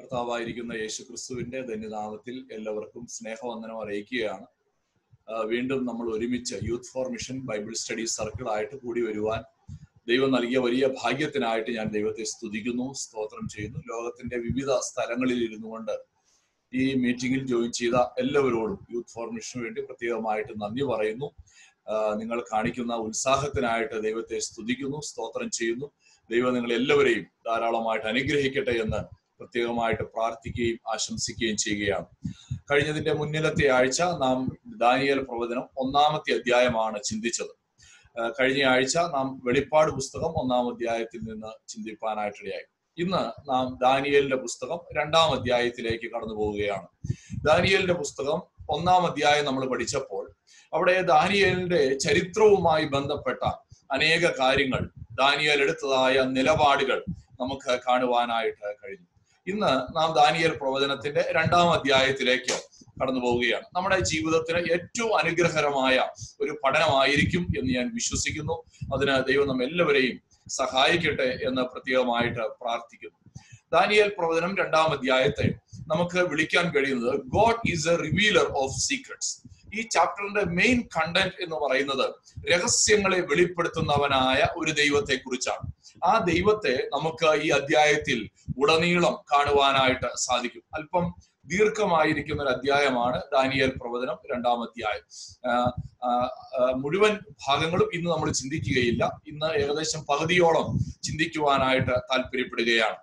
കർത്താവായിരിക്കുന്ന യേശു ക്രിസ്തുവിന്റെ ധന്യനാമത്തിൽ എല്ലാവർക്കും സ്നേഹവന്ദനം അറിയിക്കുകയാണ് ആ, വീണ്ടും നമ്മൾ ഒരുമിച്ച് youth for mission Bible study circle ആയിട്ട് കൂടി വരുവാൻ ദൈവം നൽകിയ വലിയ ഭാഗ്യത്തിനായിട്ട് ഞാൻ ദൈവത്തെ സ്തുതിക്കുന്നു സ്തോത്രം ചെയ്യുന്നു ലോകത്തിന്റെ വിവിധ സ്ഥലങ്ങളിൽ ഇരുന്നു കൊണ്ട് ഈ മീറ്റിംഗിൽ ജോയിൻ ചെയ്ത എല്ലാവരോടും യൂത്ത് ഫോർ മിഷന് വേണ്ടി പ്രത്യേകമായിട്ട് നന്ദി പറയുന്നു ആ, നിങ്ങൾ കാണിക്കുന്ന ഉത്സാഹത്തിനായിട്ട് ദൈവത്തെ സ്തുതിക്കുന്നു സ്തോത്രം ചെയ്യുന്നു ദൈവം നിങ്ങൾ എല്ലാവരെയും ധാരാളമായിട്ട് അനുഗ്രഹിക്കട്ടെ എന്ന് പ്രത്യേകമായിട്ട് പ്രാർത്ഥിക്കുകയും ആശംസിക്കുകയും ചെയ്യുകയാണ് കഴിഞ്ഞതിന്റെ മുന്നിലത്തെ ആഴ്ച നാം ദാനിയൽ പ്രവചനം ഒന്നാമത്തെ അധ്യായമാണ് ചിന്തിച്ചത് ആ, കഴിഞ്ഞ ആഴ്ച നാം വെളിപ്പാട് പുസ്തകം ഒന്നാം അധ്യായത്തിൽ നിന്ന് ചിന്തിപ്പാനായിട്ടിടയായി ഇന്ന് നാം ദാനിയലിന്റെ പുസ്തകം രണ്ടാം അധ്യായത്തിലേക്ക് കടന്നു പോവുകയാണ് ദാനിയലിന്റെ പുസ്തകം ഒന്നാം അധ്യായം നമ്മൾ പഠിച്ചപ്പോൾ അവിടെ ദാനിയലിന്റെ ചരിത്രവുമായി ബന്ധപ്പെട്ട അനേക കാര്യങ്ങൾ ദാനിയൽ എടുത്തതായ നിലപാടുകൾ നമുക്ക് കാണുവാനായിട്ട് കഴിഞ്ഞു ഇന്ന് നാം ദാനിയൽ പ്രവചനത്തിന്റെ രണ്ടാം അധ്യായത്തിലേക്ക് കടന്നു പോവുകയാണ് നമ്മുടെ ജീവിതത്തിന് ഏറ്റവും അനുഗ്രഹകരമായ ഒരു പഠനമായിരിക്കും എന്ന് ഞാൻ വിശ്വസിക്കുന്നു അതിന് ദൈവം നമ്മ എല്ലാവരെയും സഹായിക്കട്ടെ എന്ന് പ്രത്യേകമായിട്ട് പ്രാർത്ഥിക്കുന്നു ദാനിയൽ പ്രവചനം രണ്ടാം അധ്യായത്തെ നമുക്ക് വിളിക്കാൻ കഴിയുന്നത് God is a revealer of secrets ഈ ചാപ്റ്ററിന്റെ മെയിൻ കണ്ടന്റ് എന്ന് പറയുന്നത് രഹസ്യങ്ങളെ വെളിപ്പെടുത്തുന്നവനായ ഒരു ദൈവത്തെ കുറിച്ചാണ് ആ ദൈവത്തെ നമുക്ക് ഈ അധ്യായത്തിൽ ഉടനീളം കാണുവാനായിട്ട് സാധിക്കും അല്പം ദീർഘമായിരിക്കുന്ന ഒരു അധ്യായമാണ് ദാനിയൽ പ്രവചനം രണ്ടാം അധ്യായം ആഹ് ആഹ് ആഹ് മുഴുവൻ ഭാഗങ്ങളും ഇന്ന് നമ്മൾ ചിന്തിക്കുകയില്ല ഇന്ന് ഏകദേശം പകുതിയോളം ചിന്തിക്കുവാനായിട്ട് താല്പര്യപ്പെടുകയാണ്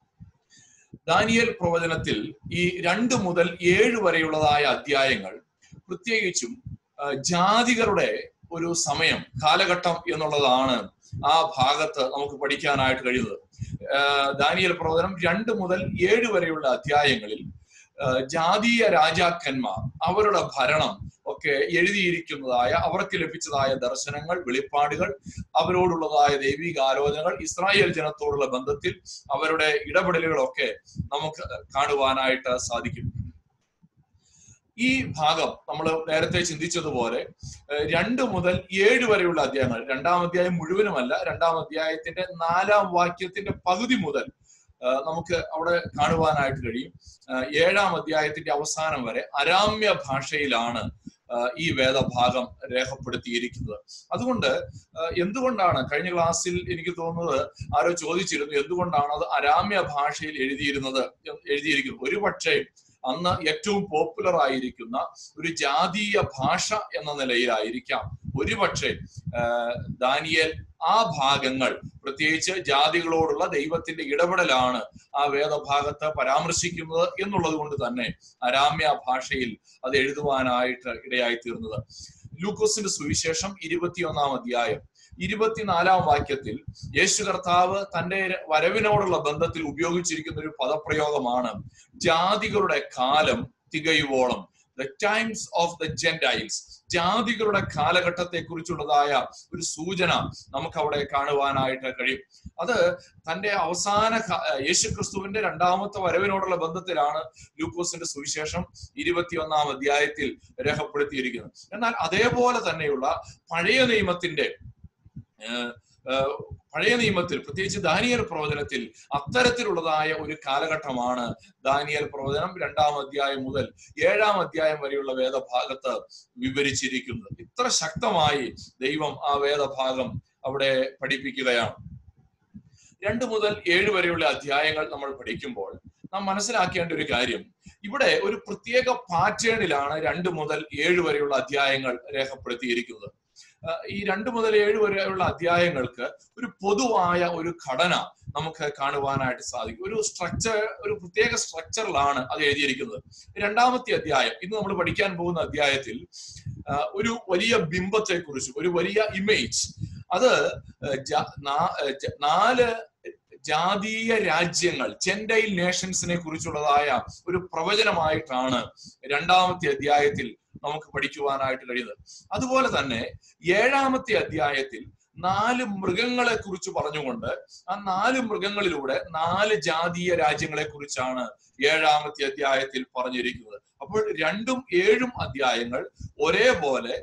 ദാനിയൽ പ്രവചനത്തിൽ ഈ രണ്ട് മുതൽ ഏഴ് വരെയുള്ളതായ അധ്യായങ്ങൾ പ്രത്യേകിച്ചും ആഹ് ജാതികളുടെ ഒരു സമയം കാലഘട്ടം എന്നുള്ളതാണ് ആ ഭാഗത്ത് നമുക്ക് പഠിക്കാനായിട്ട് കഴിയുന്നത് ആഹ് ദാനിയൽ പ്രവചനം രണ്ട് മുതൽ ഏഴ് വരെയുള്ള അധ്യായങ്ങളിൽ ആഹ് ജാതീയ രാജാക്കന്മാർ അവരുടെ ഭരണം ഒക്കെ എഴുതിയിരിക്കുന്നതായ അവർക്ക് ലഭിച്ചതായ ദർശനങ്ങൾ വെളിപ്പാടുകൾ അവരോടുള്ളതായ ദൈവിക ആലോചനകൾ ഇസ്രായേൽ ജനത്തോടുള്ള ബന്ധത്തിൽ അവരുടെ ഇടപെടലുകളൊക്കെ നമുക്ക് കാണുവാനായിട്ട് സാധിക്കും ഈ ഭാഗം നമ്മൾ നേരത്തെ ചിന്തിച്ചതുപോലെ ഏഹ് രണ്ട് മുതൽ ഏഴ് വരെയുള്ള അധ്യായങ്ങൾ രണ്ടാം അധ്യായം മുഴുവനുമല്ല രണ്ടാം അധ്യായത്തിന്റെ നാലാം വാക്യത്തിന്റെ പകുതി മുതൽ ഏഹ് നമുക്ക് അവിടെ കാണുവാനായിട്ട് കഴിയും ഏഹ് ഏഴാം അധ്യായത്തിന്റെ അവസാനം വരെ അരാമ്യ ഭാഷയിലാണ് ഏഹ് ഈ വേദഭാഗം രേഖപ്പെടുത്തിയിരിക്കുന്നത് അതുകൊണ്ട് ഏഹ് എന്തുകൊണ്ടാണ് കഴിഞ്ഞ ക്ലാസ്സിൽ എനിക്ക് തോന്നുന്നത് ആരോ ചോദിച്ചിരുന്നു എന്തുകൊണ്ടാണ് അത് അരാമ്യ ഭാഷയിൽ എഴുതിയിരുന്നത് എന്ന് എഴുതിയിരിക്കുന്നത് ഒരുപക്ഷെ അന്ന് ഏറ്റവും പോപ്പുലർ ആയിരിക്കുന്ന ഒരു ജാതീയ ഭാഷ എന്ന നിലയിലായിരിക്കാം ഒരുപക്ഷെ ആഹ് ദാനിയേൽ ആ ഭാഗങ്ങൾ പ്രത്യേകിച്ച് ജാതികളോടുള്ള ദൈവത്തിന്റെ ഇടപെടലാണ് ആ വേദഭാഗത്ത് പരാമർശിക്കുന്നത് എന്നുള്ളത് കൊണ്ട് തന്നെ അരാമ്യ ഭാഷയിൽ അത് എഴുതുവാനായിട്ട് ഇടയായി തീർന്നത് ലൂക്കോസിന്റെ സുവിശേഷം ഇരുപത്തിയൊന്നാം അധ്യായം ഇരുപത്തിനാലാം വാക്യത്തിൽ യേശു കർത്താവ് തന്റെ വരവിനോടുള്ള ബന്ധത്തിൽ ഉപയോഗിച്ചിരിക്കുന്ന ഒരു പദപ്രയോഗമാണ് ജാതികളുടെ കാലം തികയുവോളം the times of the Gentiles ജാതികളുടെ കാലഘട്ടത്തെ കുറിച്ചുള്ളതായ ഒരു സൂചന നമുക്ക് അവിടെ കാണുവാനായിട്ട് കഴിയും അത് തന്റെ അവസാന ക- യേശുക്രിസ്തുവിന്റെ രണ്ടാമത്തെ വരവിനോടുള്ള ബന്ധത്തിലാണ് ലൂക്കോസിന്റെ സുവിശേഷം ഇരുപത്തിയൊന്നാം അധ്യായത്തിൽ രേഖപ്പെടുത്തിയിരിക്കുന്നത് എന്നാൽ അതേപോലെ തന്നെയുള്ള പഴയ നിയമത്തിന്റെ ഏഹ്, ഏഹ്, പഴയ നിയമത്തിൽ പ്രത്യേകിച്ച് ദാനിയൽ പ്രവചനത്തിൽ അത്തരത്തിലുള്ളതായ ഒരു കാലഘട്ടമാണ് ദാനിയൽ പ്രവചനം രണ്ടാം അധ്യായം മുതൽ ഏഴാം അധ്യായം വരെയുള്ള വേദഭാഗത്ത് വിവരിച്ചിരിക്കുന്നത് ഇത്ര ശക്തമായി ദൈവം ആ വേദഭാഗം അവിടെ പഠിപ്പിക്കുകയാണ് രണ്ട് മുതൽ ഏഴ് വരെയുള്ള അധ്യായങ്ങൾ നമ്മൾ പഠിക്കുമ്പോൾ നാം മനസ്സിലാക്കേണ്ട ഒരു കാര്യം ഇവിടെ ഒരു പ്രത്യേക പാറ്റേണിലാണ് രണ്ട് മുതൽ ഏഴ് വരെയുള്ള അധ്യായങ്ങൾ രേഖപ്പെടുത്തിയിരിക്കുന്നത് ആ, ഈ രണ്ട് മുതൽ ഏഴ് വരെയുള്ള അധ്യായങ്ങൾക്ക് ഒരു പൊതുവായ ഒരു ഘടന നമുക്ക് കാണുവാനായിട്ട് സാധിക്കും ഒരു സ്ട്രക്ചർ ഒരു പ്രത്യേക സ്ട്രക്ചറിലാണ് അത് എഴുതിയിരിക്കുന്നത് രണ്ടാമത്തെ അധ്യായം ഇന്ന് നമ്മൾ പഠിക്കാൻ പോകുന്ന അധ്യായത്തിൽ ആ, ഒരു വലിയ ബിംബത്തെ കുറിച്ചും ഒരു വലിയ ഇമേജ് അത് ജ- നാ- ജ- നാല് ജാതീയ രാജ്യങ്ങൾ ചെൻഡൈൽ നേഷൻസിനെ കുറിച്ചുള്ളതായ ഒരു പ്രവചനമായിട്ടാണ് രണ്ടാമത്തെ അധ്യായത്തിൽ നമുക്ക് പഠിക്കുവാനായിട്ട് കഴിയുന്നത് അതുപോലെ തന്നെ ഏഴാമത്തെ അധ്യായത്തിൽ നാല് മൃഗങ്ങളെ കുറിച്ച് പറഞ്ഞുകൊണ്ട് ആ നാല് മൃഗങ്ങളിലൂടെ നാല് ജാതീയ രാജ്യങ്ങളെ കുറിച്ചാണ് ഏഴാമത്തെ അധ്യായത്തിൽ പറഞ്ഞിരിക്കുന്നത് അപ്പോൾ രണ്ടും ഏഴും അധ്യായങ്ങൾ ഒരേപോലെ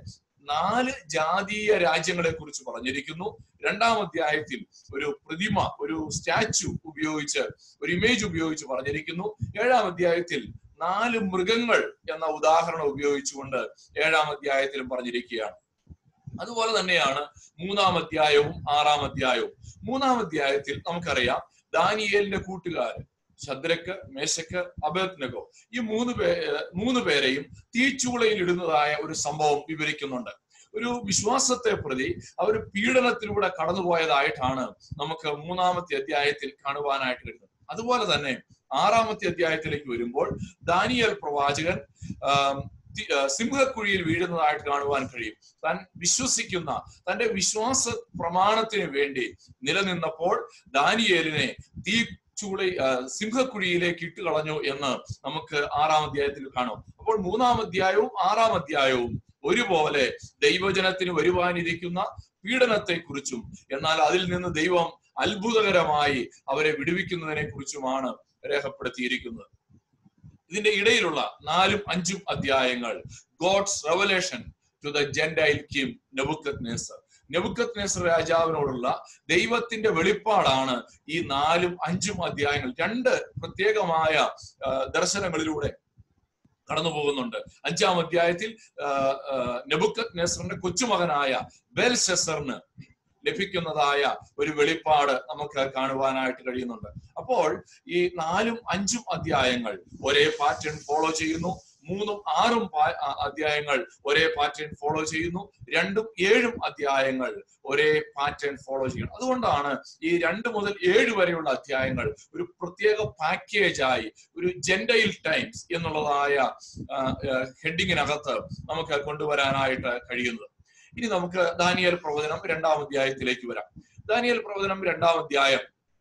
നാല് ജാതീയ രാജ്യങ്ങളെ കുറിച്ച് പറഞ്ഞിരിക്കുന്നു രണ്ടാം അധ്യായത്തിൽ ഒരു പ്രതിമ ഒരു സ്റ്റാച്ചു ഉപയോഗിച്ച് ഒരു ഇമേജ് ഉപയോഗിച്ച് പറഞ്ഞിരിക്കുന്നു ഏഴാം അധ്യായത്തിൽ നാല് മൃഗങ്ങൾ എന്ന ഉദാഹരണം ഉപയോഗിച്ചുകൊണ്ട് ഏഴാം അധ്യായത്തിലും പറഞ്ഞിരിക്കുകയാണ് അതുപോലെ തന്നെയാണ് മൂന്നാം അധ്യായവും ആറാം അധ്യായവും മൂന്നാം അധ്യായത്തിൽ നമുക്കറിയാം ദാനിയേലിന്റെ കൂട്ടുകാര് ശദ്രക്ക് മേശക്ക് അബേദ്നഗോ ഈ മൂന്ന് പേ മൂന്ന് പേരെയും തീച്ചൂളയിൽ ഇടുന്നതായ ഒരു സംഭവം വിവരിക്കുന്നുണ്ട് ഒരു വിശ്വാസത്തെ പ്രതി അവർ പീഡനത്തിലൂടെ കടന്നുപോയതായിട്ടാണ് നമുക്ക് മൂന്നാമത്തെ അധ്യായത്തിൽ കാണുവാനായിട്ട് കഴിയുന്നത് അതുപോലെ തന്നെ ആറാമത്തെ അധ്യായത്തിലേക്ക് വരുമ്പോൾ ദാനിയൽ പ്രവാചകൻ ആം, തി- ആ, സിംഹക്കുഴിയിൽ വീഴുന്നതായിട്ട് കാണുവാൻ കഴിയും താൻ വിശ്വസിക്കുന്ന തന്റെ വിശ്വാസ പ്രമാണത്തിന് വേണ്ടി നിലനിന്നപ്പോൾ ദാനിയേലിനെ തീ ചൂള ആ, സിംഹക്കുഴിയിലേക്ക് ഇട്ട് കളഞ്ഞു എന്ന് നമുക്ക് ആറാം അധ്യായത്തിൽ കാണാം അപ്പോൾ മൂന്നാം അധ്യായവും ആറാം അധ്യായവും ഒരുപോലെ ദൈവജനത്തിന് വരുവാനിരിക്കുന്ന പീഡനത്തെ കുറിച്ചും എന്നാൽ അതിൽ നിന്ന് ദൈവം അത്ഭുതകരമായി അവരെ വിടുവിക്കുന്നതിനെ കുറിച്ചുമാണ് രേഖപ്പെടുത്തിയിരിക്കുന്നത് ഇതിന്റെ ഇടയിലുള്ള നാലും അഞ്ചും അധ്യായങ്ങൾ God's revelation to the Gentile king Nebuchadnezzar Nebuchadnezzar രാജാവിനോടുള്ള ദൈവത്തിന്റെ വെളിപ്പാടാണ് ഈ നാലും അഞ്ചും അധ്യായങ്ങൾ രണ്ട് പ്രത്യേകമായ ആ, ദർശനങ്ങളിലൂടെ കടന്നു പോകുന്നുണ്ട് അഞ്ചാം അധ്യായത്തിൽ നെബുക്കത് നെസറിന്റെ കൊച്ചുമകനായ ബെൽ ഷെസറിന് ലഭിക്കുന്നതായ ഒരു വെളിപ്പാട് നമുക്ക് കാണുവാനായിട്ട് കഴിയുന്നുണ്ട് അപ്പോൾ ഈ നാലും അഞ്ചും അധ്യായങ്ങൾ ഒരേ പാറ്റേൺ ഫോളോ ചെയ്യുന്നു മൂന്നും ആറും പാ- ആ, അധ്യായങ്ങൾ ഒരേ പാറ്റേൺ ഫോളോ ചെയ്യുന്നു രണ്ടും ഏഴും അധ്യായങ്ങൾ ഒരേ പാറ്റേൺ ഫോളോ ചെയ്യണം അതുകൊണ്ടാണ് ഈ രണ്ട് മുതൽ ഏഴ് വരെയുള്ള അധ്യായങ്ങൾ ഒരു പ്രത്യേക പാക്കേജായി ഒരു ജെൻഡയിൽ ടൈംസ് എന്നുള്ളതായ ഹെഡിങ്ങിനകത്ത് നമുക്ക് കൊണ്ടുവരാനായിട്ട് കഴിയുന്നത് ഇനി നമുക്ക് ദാനിയൽ പ്രവചനം രണ്ടാം അധ്യായത്തിലേക്ക് വരാം ദാനിയൽ പ്രവചനം രണ്ടാം അധ്യായം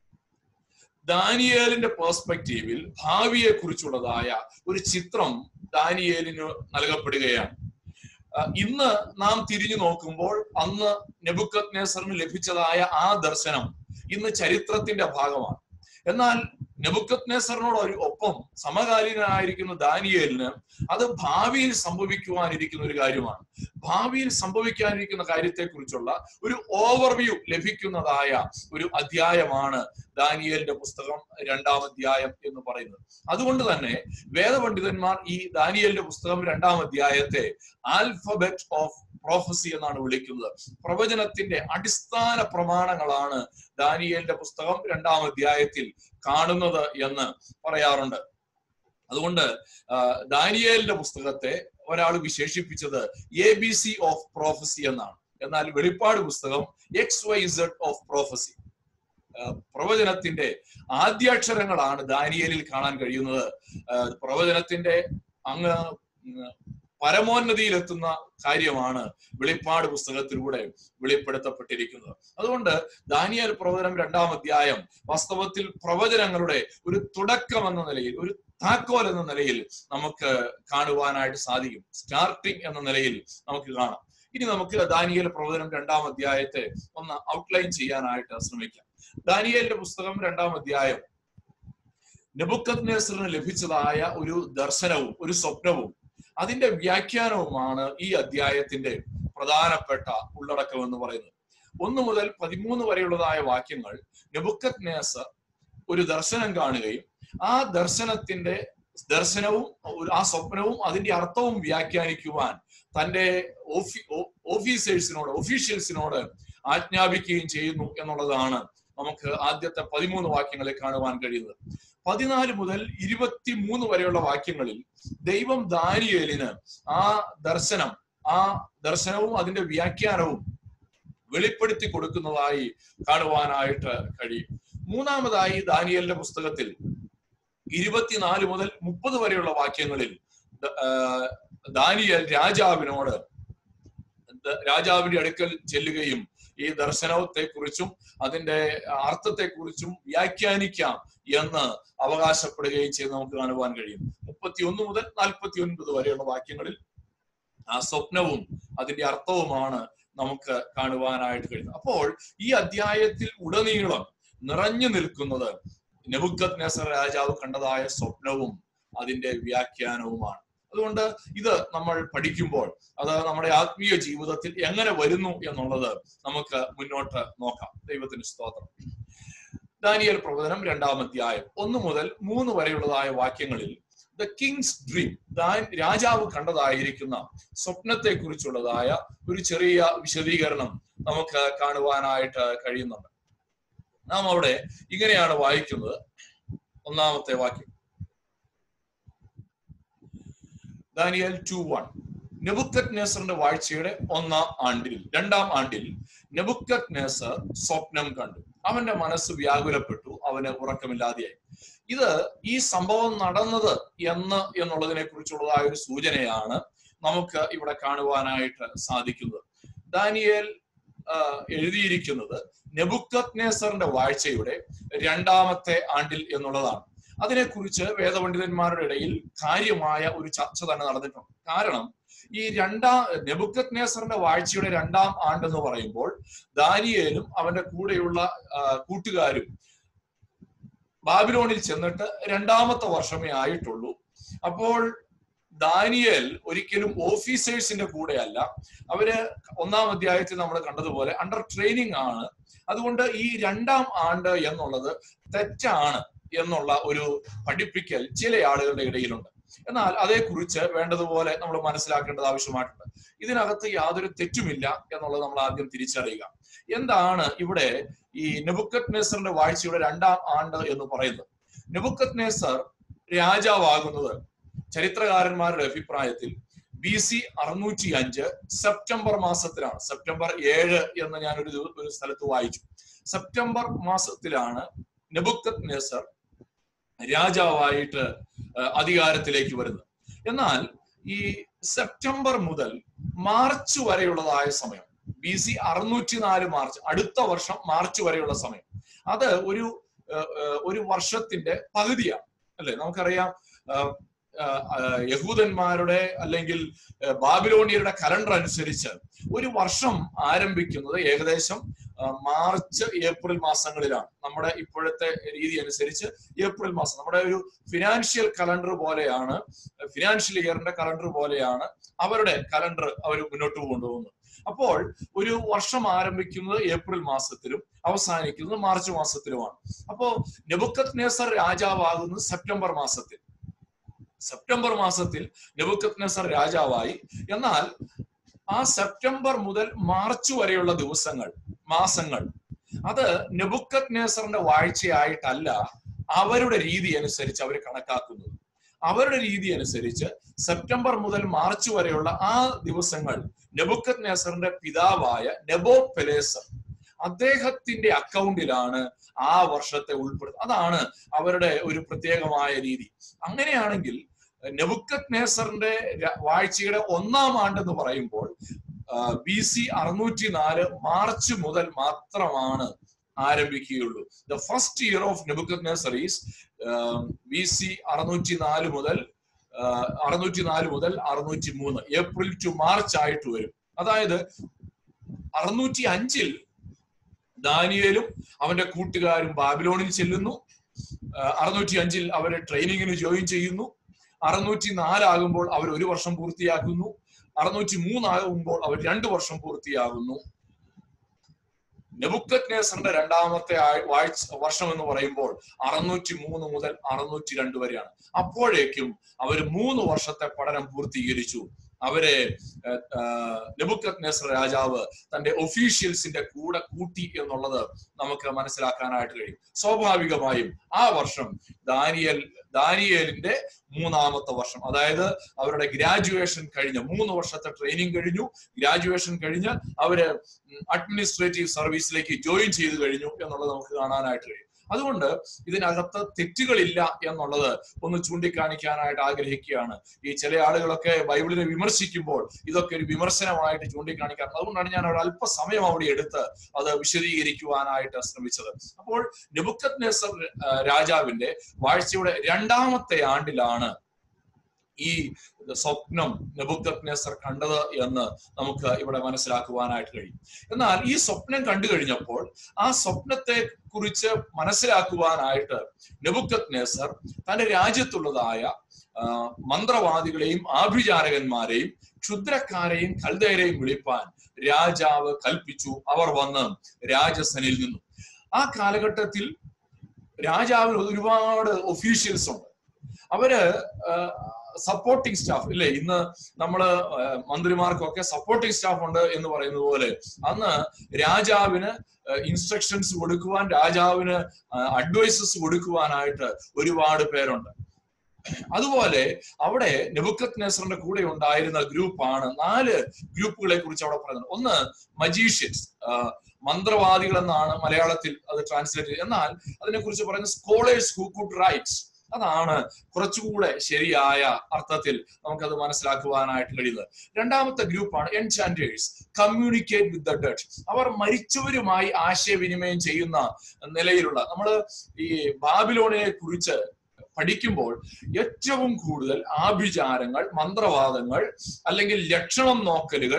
ദാനിയേലിന്റെ പേഴ്സ്പെക്റ്റീവിൽ ഭാവിയെ കുറിച്ചുള്ളതായ ഒരു ചിത്രം ദാനിയേലിന് നൽകപ്പെടുകയാണ് ആ, ഇന്ന് നാം തിരിഞ്ഞു നോക്കുമ്പോൾ അന്ന് നെബുക്കത് നേസറിന് ലഭിച്ചതായ ആ ദർശനം ഇന്ന് ചരിത്രത്തിന്റെ ഭാഗമാണ് എന്നാൽ നെബുക്കത് നേസറിനോട് ഒരു ഒപ്പം സമകാലീനായിരിക്കുന്ന ദാനിയേലിന് അത് ഭാവിയിൽ സംഭവിക്കുവാനിരിക്കുന്ന ഒരു കാര്യമാണ് ഭാവിയിൽ സംഭവിക്കാനിരിക്കുന്ന കാര്യത്തെക്കുറിച്ചുള്ള ഒരു ഓവർവ്യൂ ലഭിക്കുന്നതായ ഒരു അധ്യായമാണ് ദാനിയേലിന്റെ പുസ്തകം രണ്ടാം അധ്യായം എന്ന് പറയുന്നത് അതുകൊണ്ട് തന്നെ വേദപണ്ഡിതന്മാർ ഈ ദാനിയേലിന്റെ പുസ്തകം രണ്ടാം അധ്യായത്തെ ആൽഫബറ്റ് ഓഫ് പ്രോഫസി എന്നാണ് വിളിക്കുന്നത് പ്രവചനത്തിന്റെ അടിസ്ഥാന പ്രമാണങ്ങളാണ് ദാനിയേലിന്റെ പുസ്തകം രണ്ടാം അധ്യായത്തിൽ കാണുന്നത് എന്ന് പറയാറുണ്ട് അതുകൊണ്ട് ആ, ദാനിയേലിന്റെ പുസ്തകത്തെ ഒരാൾ വിശേഷിപ്പിച്ചത് A B C of prophecy എന്നാണ് എന്നാൽ വെളിപ്പാട് പുസ്തകം X Y Z of prophecy പ്രവചനത്തിന്റെ ആദ്യാക്ഷരങ്ങളാണ് ദാനിയേലിൽ കാണാൻ കഴിയുന്നത് ആ, പ്രവചനത്തിന്റെ അങ്ങ് ഉം, പരമോന്നതിയിലെത്തുന്ന കാര്യമാണ് വെളിപ്പാട് പുസ്തകത്തിലൂടെ വെളിപ്പെടുത്തപ്പെട്ടിരിക്കുന്നത് അതുകൊണ്ട് ദാനിയൽ പ്രവചനം രണ്ടാം അധ്യായം വാസ്തവത്തിൽ പ്രവചനങ്ങളുടെ ഒരു തുടക്കം എന്ന നിലയിൽ ഒരു താക്കോൽ എന്ന നിലയിൽ നമുക്ക് കാണുവാനായിട്ട് സാധിക്കും സ്റ്റാർട്ടിംഗ് എന്ന നിലയിൽ നമുക്ക് കാണാം ഇനി നമുക്ക് ദാനിയൽ പ്രവചനം രണ്ടാം അധ്യായത്തെ ഒന്ന് ഔട്ട്ലൈൻ ചെയ്യാനായിട്ട് ശ്രമിക്കാം ദാനിയലിന്റെ പുസ്തകം രണ്ടാം അധ്യായം നെബുക്കത് നെസറിന് ലഭിച്ചതായ ഒരു ദർശനവും ഒരു സ്വപ്നവും അതിന്റെ വ്യാഖ്യാനവുമാണ് ഈ അധ്യായത്തിന്റെ പ്രധാനപ്പെട്ട ഉള്ളടക്കം എന്ന് പറയുന്നത് ഒന്ന് മുതൽ പതിമൂന്ന് വരെയുള്ളതായ വാക്യങ്ങൾ നെബുക്കത് നേസർ ഒരു ദർശനം കാണുകയും ആ ദർശനത്തിന്റെ ദർശനവും ഒരു- ആ സ്വപ്നവും അതിന്റെ അർത്ഥവും വ്യാഖ്യാനിക്കുവാൻ തന്റെ ഓഫി ഓ- ഓഫീസേഴ്സിനോട് ഒഫീഷ്യൽസിനോട് ആജ്ഞാപിക്കുകയും ചെയ്യുന്നു എന്നുള്ളതാണ് നമുക്ക് ആദ്യത്തെ പതിമൂന്ന് വാക്യങ്ങളിൽ കാണുവാൻ കഴിയുന്നത് പതിനാല് മുതൽ ഇരുപത്തിമൂന്ന് വരെയുള്ള വാക്യങ്ങളിൽ ദൈവം ദാനിയേലിന് ആ ദർശനം ആ ദർശനവും അതിന്റെ വ്യാഖ്യാനവും വെളിപ്പെടുത്തി കൊടുക്കുന്നതായി കാണുവാനായിട്ട് കഴിയും മൂന്നാമതായി ദാനിയലിന്റെ പുസ്തകത്തിൽ ഇരുപത്തിനാല് മുതൽ മുപ്പത് വരെയുള്ള വാക്യങ്ങളിൽ ദ- ആ, ദാനിയേൽ രാജാവിനോട് ദ- രാജാവിന്റെ അടുക്കൽ ചെല്ലുകയും ഈ ദർശനത്തെക്കുറിച്ചും അതിന്റെ അർത്ഥത്തെക്കുറിച്ചും വ്യാഖ്യാനിക്കാം എന്ന് അവകാശപ്പെടുകയും ചെയ്ത് നമുക്ക് കാണുവാൻ കഴിയും മുപ്പത്തി ഒന്ന് മുതൽ നാൽപ്പത്തി ഒൻപത് വരെയുള്ള വാക്യങ്ങളിൽ ആ സ്വപ്നവും അതിന്റെ അർത്ഥവുമാണ് നമുക്ക് കാണുവാനായിട്ട് കഴിയുന്നത് അപ്പോൾ ഈ അധ്യായത്തിൽ ഉടനീളം നിറഞ്ഞു നിൽക്കുന്നത് നെബുക്കത് നെസർ രാജാവ് കണ്ടതായ സ്വപ്നവും അതിന്റെ വ്യാഖ്യാനവുമാണ് അതുകൊണ്ട് ഇത് നമ്മൾ പഠിക്കുമ്പോൾ അത് നമ്മുടെ ആത്മീയ ജീവിതത്തിൽ എങ്ങനെ വരുന്നു എന്നുള്ളത് നമുക്ക് മുന്നോട്ട് നോക്കാം ദൈവത്തിന് സ്തോത്രം ദാനിയൽ പ്രവചനം രണ്ടാം അധ്യായം ഒന്ന് മുതൽ മൂന്ന് വരെയുള്ളതായ വാക്യങ്ങളിൽ ദ കിങ്സ് ഡ്രീം രാജാവ് കണ്ടതായിരിക്കുന്ന സ്വപ്നത്തെ കുറിച്ചുള്ളതായ ഒരു ചെറിയ വിശദീകരണം നമുക്ക് കാണുവാനായിട്ട് കഴിയുന്നുണ്ട് നാം അവിടെ ഇങ്ങനെയാണ് വായിക്കുന്നത് ഒന്നാമത്തെ വാക്യം ദാനിയൽ ടു വൺ നെബുക്കത് നേസറിന്റെ വാഴ്ചയുടെ ഒന്നാം ആണ്ടിൽ രണ്ടാം ആണ്ടിൽ നെബുക്കത് നേസർ സ്വപ്നം കണ്ടു അവന്റെ മനസ്സ് വ്യാകുലപ്പെട്ടു അവന് ഉറക്കമില്ലാതെയായി ഇത് ഈ സംഭവം നടന്നത് എന്ന് എന്നുള്ളതിനെ കുറിച്ചുള്ളതായ ഒരു സൂചനയാണ് നമുക്ക് ഇവിടെ കാണുവാനായിട്ട് സാധിക്കുന്നത് ദാനിയേൽ എഴുതിയിരിക്കുന്നത് നെബുക്കത് നേസറിന്റെ വാഴ്ചയുടെ രണ്ടാമത്തെ ആണ്ടിൽ എന്നുള്ളതാണ് അതിനെക്കുറിച്ച് വേദപണ്ഡിതന്മാരുടെ ഇടയിൽ കാര്യമായ ഒരു ചർച്ച തന്നെ നടന്നിട്ടുണ്ട് കാരണം ഈ രണ്ടാം നെബുക്കത് നേസറിന്റെ വാഴ്ചയുടെ രണ്ടാം ആണ്ടെന്ന് പറയുമ്പോൾ ദാനിയേലും അവന്റെ കൂടെയുള്ള കൂട്ടുകാരും ബാബിലോണിൽ ചെന്നിട്ട് രണ്ടാമത്തെ വർഷമേ ആയിട്ടുള്ളൂ അപ്പോൾ ദാനിയേൽ ഒരിക്കലും ഓഫീസേഴ്സിന്റെ കൂടെയല്ല അവര് ഒന്നാം അധ്യായത്തിൽ നമ്മൾ കണ്ടതുപോലെ അണ്ടർ ട്രെയിനിങ് ആണ് അതുകൊണ്ട് ഈ രണ്ടാം ആണ്ട് എന്നുള്ളത് തെറ്റാണ് എന്നുള്ള ഒരു പഠിപ്പിക്കൽ ചില ആളുകളുടെ ഇടയിലുണ്ട് എന്നാൽ അതേക്കുറിച്ച് വേണ്ടതുപോലെ നമ്മൾ മനസ്സിലാക്കേണ്ടത് ആവശ്യമായിട്ടുണ്ട് ഇതിനകത്ത് യാതൊരു തെറ്റുമില്ല എന്നുള്ളത് നമ്മൾ ആദ്യം തിരിച്ചറിയുക എന്താണ് ഇവിടെ ഈ നെബുക്കത് നേസറിന്റെ വാഴ്ചയുടെ രണ്ടാം ആണ്ട് എന്ന് പറയുന്നത് നെബുക്കത് നേസർ രാജാവാകുന്നത് ചരിത്രകാരന്മാരുടെ അഭിപ്രായത്തിൽ ബി സി അറുന്നൂറ്റി അഞ്ച് സെപ്റ്റംബർ മാസത്തിലാണ് സെപ്റ്റംബർ ഏഴ് എന്ന് ഞാൻ ഒരു ഒരു സ്ഥലത്ത് വായിച്ചു സെപ്റ്റംബർ മാസത്തിലാണ് നെബുക്കത് നേസർ രാജാവായിട്ട് അധികാരത്തിലേക്ക് വരുന്നത് എന്നാൽ ഈ സെപ്റ്റംബർ മുതൽ മാർച്ച് വരെയുള്ളതായ സമയം ബി സി അറുന്നൂറ്റി നാല് മാർച്ച് അടുത്ത വർഷം മാർച്ച് വരെയുള്ള സമയം അത് ഒരു ഒരു വർഷത്തിന്റെ പകുതിയാണ് അല്ലെ നമുക്കറിയാം യഹൂദന്മാരുടെ അല്ലെങ്കിൽ ബാബിലോണിയരുടെ കലണ്ടർ അനുസരിച്ച് ഒരു വർഷം ആരംഭിക്കുന്നത് ഏകദേശം മാർച്ച് ഏപ്രിൽ മാസങ്ങളിലാണ് നമ്മുടെ ഇപ്പോഴത്തെ രീതി അനുസരിച്ച് ഏപ്രിൽ മാസം നമ്മുടെ ഒരു ഫിനാൻഷ്യൽ കലണ്ടർ പോലെയാണ് ഫിനാൻഷ്യൽ ഇയറിന്റെ കലണ്ടർ പോലെയാണ് അവരുടെ കലണ്ടർ അവർ മുന്നോട്ട് കൊണ്ടുപോകുന്നത് അപ്പോൾ ഒരു വർഷം ആരംഭിക്കുന്നത് ഏപ്രിൽ മാസത്തിലും അവസാനിക്കുന്നത് മാർച്ച് മാസത്തിലുമാണ് അപ്പോ നെബുക്കത് നേസർ രാജാവാകുന്നത് സെപ്റ്റംബർ മാസത്തിൽ സെപ്റ്റംബർ മാസത്തിൽ നെബുക്കത് നെസർ രാജാവായി എന്നാൽ ആ സെപ്റ്റംബർ മുതൽ മാർച്ച് വരെയുള്ള ദിവസങ്ങൾ മാസങ്ങൾ അത് നെബുക്കത് നേസറിന്റെ വാഴ്ചയായിട്ടല്ല അവരുടെ രീതി അനുസരിച്ച് അവർ കണക്കാക്കുന്നത് അവരുടെ രീതി അനുസരിച്ച് സെപ്റ്റംബർ മുതൽ മാർച്ച് വരെയുള്ള ആ ദിവസങ്ങൾ നെബുക്കത് നേസറിന്റെ പിതാവായ നെബോ പെലേസർ അദ്ദേഹത്തിന്റെ അക്കൗണ്ടിലാണ് ആ വർഷത്തെ ഉൾപ്പെടുത്തുന്നത് അതാണ് അവരുടെ ഒരു പ്രത്യേകമായ രീതി അങ്ങനെയാണെങ്കിൽ നെബുക്കത് നേസറിന്റെ വാഴ്ചയുടെ ഒന്നാം ആണ്ടെന്ന് പറയുമ്പോൾ ബി സി അറുന്നൂറ്റി നാല് മാർച്ച് മുതൽ മാത്രമാണ് ആരംഭിക്കുകയുള്ളൂ the first year of Nebuchadnezzar is B C അറുന്നൂറ്റി നാല് മുതൽ അറുന്നൂറ്റി നാല് മുതൽ അറുന്നൂറ്റി മൂന്ന് ഏപ്രിൽ ടു മാർച്ച് ആയിട്ട് വരും അതായത് അറുന്നൂറ്റി അഞ്ചിൽ ദാനിയേലും അവന്റെ കൂട്ടുകാരും ബാബിലോണിൽ ചെല്ലുന്നു അറുന്നൂറ്റി അഞ്ചിൽ അവരെ ട്രെയിനിങ്ങിന് ജോയിൻ ചെയ്യുന്നു അറുന്നൂറ്റി നാലാകുമ്പോൾ അവർ ഒരു വർഷം പൂർത്തിയാക്കുന്നു അറുന്നൂറ്റി മൂന്നാകുമ്പോൾ അവർ രണ്ടു വർഷം പൂർത്തിയാകുന്നു നെബുക്കത് നേസറിന്റെ രണ്ടാമത്തെ വാഴ്ച വർഷം എന്ന് പറയുമ്പോൾ അറുന്നൂറ്റി മൂന്ന് മുതൽ അറുന്നൂറ്റി രണ്ട് വരെയാണ് അപ്പോഴേക്കും അവർ മൂന്ന് വർഷത്തെ പഠനം പൂർത്തീകരിച്ചു അവരെ നെബുക്കത് നേസർ രാജാവ് തന്റെ ഒഫീഷ്യൽസിന്റെ കൂടെ കൂട്ടി എന്നുള്ളത് നമുക്ക് മനസ്സിലാക്കാനായിട്ട് കഴിയും സ്വാഭാവികമായും ആ വർഷം ദാനിയൽ ദാനിയേലിന്റെ മൂന്നാമത്തെ വർഷം അതായത് അവരുടെ ഗ്രാജുവേഷൻ കഴിഞ്ഞ് മൂന്ന് വർഷത്തെ ട്രെയിനിങ് കഴിഞ്ഞു ഗ്രാജുവേഷൻ കഴിഞ്ഞ് അവര് അഡ്മിനിസ്ട്രേറ്റീവ് സർവീസിലേക്ക് ജോയിൻ ചെയ്തു കഴിഞ്ഞു എന്നുള്ളത് നമുക്ക് കാണാനായിട്ട് കഴിയും അതുകൊണ്ട് ഇതിനകത്ത് തെറ്റുകളില്ല എന്നുള്ളത് ഒന്ന് ചൂണ്ടിക്കാണിക്കാനായിട്ട് ആഗ്രഹിക്കുകയാണ് ഈ ചില ആളുകളൊക്കെ ബൈബിളിനെ വിമർശിക്കുമ്പോൾ ഇതൊക്കെ ഒരു വിമർശനമായിട്ട് ചൂണ്ടിക്കാണിക്കാൻ അതുകൊണ്ടാണ് ഞാൻ ഒരു അല്പസമയം അവിടെ എടുത്ത് അത് വിശദീകരിക്കുവാനായിട്ട് ശ്രമിച്ചത് അപ്പോൾ നെബുക്കത് നെസർ രാജാവിന്റെ വാഴ്ചയുടെ രണ്ടാമത്തെ ആണ്ടിലാണ് ഈ സ്വപ്നം നെബുക്കത് നെസർ കണ്ടത് എന്ന് നമുക്ക് ഇവിടെ മനസ്സിലാക്കുവാനായിട്ട് കഴിയും എന്നാൽ ഈ സ്വപ്നം കണ്ടു കഴിഞ്ഞപ്പോൾ ആ സ്വപ്നത്തെ കുറിച്ച് മനസ്സിലാക്കുവാനായിട്ട് നെബുക്കത് നെസർ തന്റെ രാജ്യത്തുള്ളതായ ആ, മന്ത്രവാദികളെയും ആഭിചാരകന്മാരെയും ക്ഷുദ്രക്കാരെയും കൽദയരെയും വിളിപ്പാൻ രാജാവ് കൽപ്പിച്ചു അവർ വന്ന് രാജസനിൽ നിന്നു ആ കാലഘട്ടത്തിൽ രാജാവിന് ഒരുപാട് ഒഫീഷ്യൽസ് ഉണ്ട് അവര് സപ്പോർട്ടിംഗ് സ്റ്റാഫ് ഇല്ലേ ഇന്ന് നമ്മള് ആ, മന്ത്രിമാർക്കൊക്കെ സപ്പോർട്ടിംഗ് സ്റ്റാഫ് ഉണ്ട് എന്ന് പറയുന്നത് പോലെ അന്ന് രാജാവിന് ഇൻസ്ട്രക്ഷൻസ് കൊടുക്കുവാൻ രാജാവിന് അഡ്വൈസസ് കൊടുക്കുവാനായിട്ട് ഒരുപാട് പേരുണ്ട് അതുപോലെ അവിടെ നെബുക്കത് നെസറിന്റെ കൂടെ ഉണ്ടായിരുന്ന ഗ്രൂപ്പാണ് നാല് ഗ്രൂപ്പുകളെ കുറിച്ച് അവിടെ പറയുന്നത് ഒന്ന് മജീഷ്യൻസ് മന്ത്രവാദികൾ എന്നാണ് മലയാളത്തിൽ അത് ട്രാൻസ്ലേറ്റ് ചെയ്തത് എന്നാൽ അതിനെക്കുറിച്ച് പറയുന്നത് സ്കോളേഴ്സ് ഹു കുഡ് റൈറ്റ്സ് അതാണ് കുറച്ചുകൂടെ ശരിയായ അർത്ഥത്തിൽ നമുക്കത് മനസ്സിലാക്കുവാനായിട്ട് കഴിയുന്നത് രണ്ടാമത്തെ ഗ്രൂപ്പാണ് enchanters communicate with the dead അവർ മരിച്ചവരുമായി ആശയവിനിമയം ചെയ്യുന്ന നിലയിലുള്ള നമ്മൾ ഈ ബാബിലോണിനെ കുറിച്ച് പഠിക്കുമ്പോൾ ഏറ്റവും കൂടുതൽ ആഭിചാരങ്ങൾ മന്ത്രവാദങ്ങൾ അല്ലെങ്കിൽ ലക്ഷണം നോക്കലുകൾ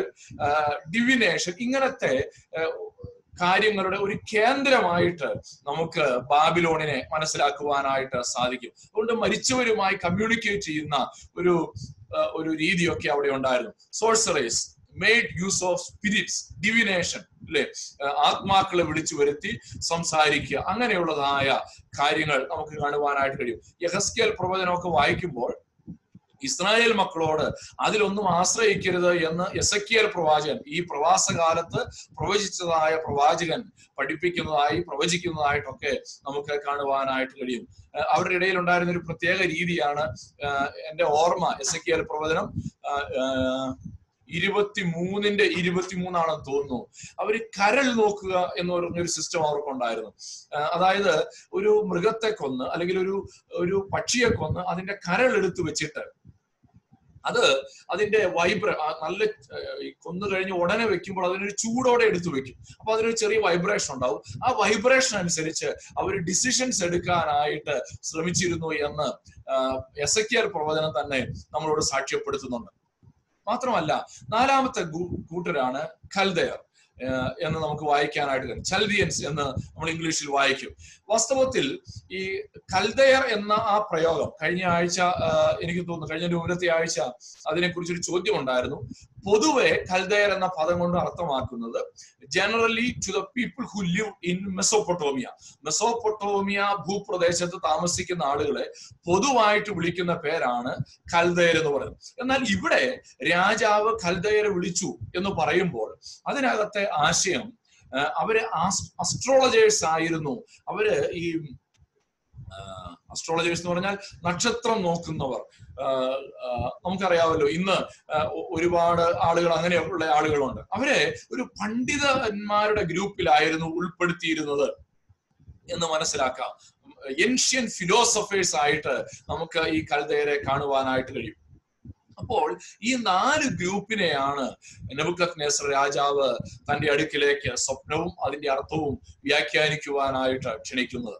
ഡിവിനേഷൻ ഇങ്ങനത്തെ ആ, കാര്യങ്ങളുടെ ഒരു കേന്ദ്രമായിട്ട് നമുക്ക് ബാബിലോണിനെ മനസ്സിലാക്കുവാനായിട്ട് സാധിക്കും അതുകൊണ്ട് മരിച്ചവരുമായി കമ്മ്യൂണിക്കേറ്റ് ചെയ്യുന്ന ഒരു ആ, ഒരു രീതിയൊക്കെ അവിടെ ഉണ്ടായിരുന്നു sorcerers made use of spirits divination അല്ലെ ആത്മാക്കളെ വിളിച്ചു വരുത്തി സംസാരിക്കുക അങ്ങനെയുള്ളതായ കാര്യങ്ങൾ നമുക്ക് കാണുവാനായിട്ട് കഴിയും യഹസ്കേൽ പ്രവചനമൊക്കെ വായിക്കുമ്പോൾ ഇസ്രായേൽ മക്കളോട് അതിലൊന്നും ആശ്രയിക്കരുത് എന്ന് എസക്കിയൽ പ്രവാചകൻ ഈ പ്രവാസകാലത്ത് പ്രവചിച്ചതായ പ്രവാചകൻ പഠിപ്പിക്കുന്നതായി പ്രവചിക്കുന്നതായിട്ടൊക്കെ നമുക്ക് കാണുവാനായിട്ട് കഴിയും ഏഹ് അവരുടെ ഇടയിൽ ഉണ്ടായിരുന്ന ഒരു പ്രത്യേക രീതിയാണ് ഏഹ് എന്റെ ഓർമ്മ എസക്കിയൽ പ്രവചനം ആഹ് ആഹ് ഇരുപത്തി മൂന്നിന്റെ ഇരുപത്തിമൂന്നാണെന്ന് തോന്നുന്നു അവര് കരൾ നോക്കുക എന്ന് പറഞ്ഞൊരു സിസ്റ്റം അവർക്കുണ്ടായിരുന്നു ആഹ് അതായത് ഒരു മൃഗത്തെ കൊന്ന് അല്ലെങ്കിൽ ഒരു ഒരു പക്ഷിയെ കൊന്ന് അതിന്റെ കരൾ എടുത്തു വെച്ചിട്ട് അത് അതിന്റെ വൈബ്ര ആ നല്ല ഏഹ്, ഈ കൊന്നു കഴിഞ്ഞ് ഉടനെ വെക്കുമ്പോൾ അതിനൊരു ചൂടോടെ എടുത്തു വെക്കും അപ്പൊ അതിനൊരു ചെറിയ വൈബ്രേഷൻ ഉണ്ടാവും ആ വൈബ്രേഷൻ അനുസരിച്ച് അവർ ഡിസിഷൻസ് എടുക്കാനായിട്ട് ശ്രമിച്ചിരുന്നു എന്ന് എസക്കിയൽ പ്രവചനം തന്നെ നമ്മളോട് സാക്ഷ്യപ്പെടുത്തുന്നുണ്ട് മാത്രമല്ല നാലാമത്തെ ഗൂ- കൂട്ടരാണ് ഖൽദയർ ഏഹ് എന്ന് നമുക്ക് വായിക്കാനായിട്ട് കഴിയും ചൽദിയൻസ് എന്ന് നമ്മൾ ഇംഗ്ലീഷിൽ വായിക്കും വാസ്തവത്തിൽ ഈ കൽദയർ എന്ന ആ പ്രയോഗം കഴിഞ്ഞ ആഴ്ച ആഹ് എനിക്ക് തോന്നുന്നു കഴിഞ്ഞ ഒരു മുന്നത്തെ ആഴ്ച അതിനെക്കുറിച്ചൊരു ചോദ്യം ഉണ്ടായിരുന്നു പൊതുവെ കൽദയർ എന്ന പദം കൊണ്ട് അർത്ഥമാക്കുന്നത് generally to the people who live in Mesopotamia Mesopotamia ഭൂപ്രദേശത്ത് താമസിക്കുന്ന ആളുകളെ പൊതുവായിട്ട് വിളിക്കുന്ന പേരാണ് കൽദയർ എന്ന് പറയുന്നത് എന്നാൽ ഇവിടെ രാജാവ് കൽദയരെ വിളിച്ചു എന്ന് പറയുമ്പോൾ അതിനകത്തെ ആശയം ആ, അവര് അസ്ട്രോളജേഴ്സ് ആയിരുന്നു അവര് ഈ അസ്ട്രോളജേഴ്സ് എന്ന് പറഞ്ഞാൽ നക്ഷത്രം നോക്കുന്നവർ ആ, ആ, നമുക്കറിയാമല്ലോ ഇന്ന് ആ, ഒ- ഒരുപാട് ആളുകൾ അങ്ങനെയുള്ള ആളുകളുണ്ട് അവരെ ഒരു പണ്ഡിതന്മാരുടെ ഗ്രൂപ്പിലായിരുന്നു ഉൾപ്പെടുത്തിയിരുന്നത് എന്ന് മനസ്സിലാക്കാം ഏൻഷ്യൻ ഫിലോസഫേഴ്സ് ആയിട്ട് നമുക്ക് ഈ കൽദയരെ കാണുവാനായിട്ട് കഴിയും അപ്പോൾ ഈ നാല് ഗ്രൂപ്പിനെയാണ് നെബുക്കത് നെസർ രാജാവ് തന്റെ അടുക്കിലേക്ക് സ്വപ്നവും അതിന്റെ അർത്ഥവും വ്യാഖ്യാനിക്കുവാനായിട്ട് ക്ഷണിക്കുന്നത്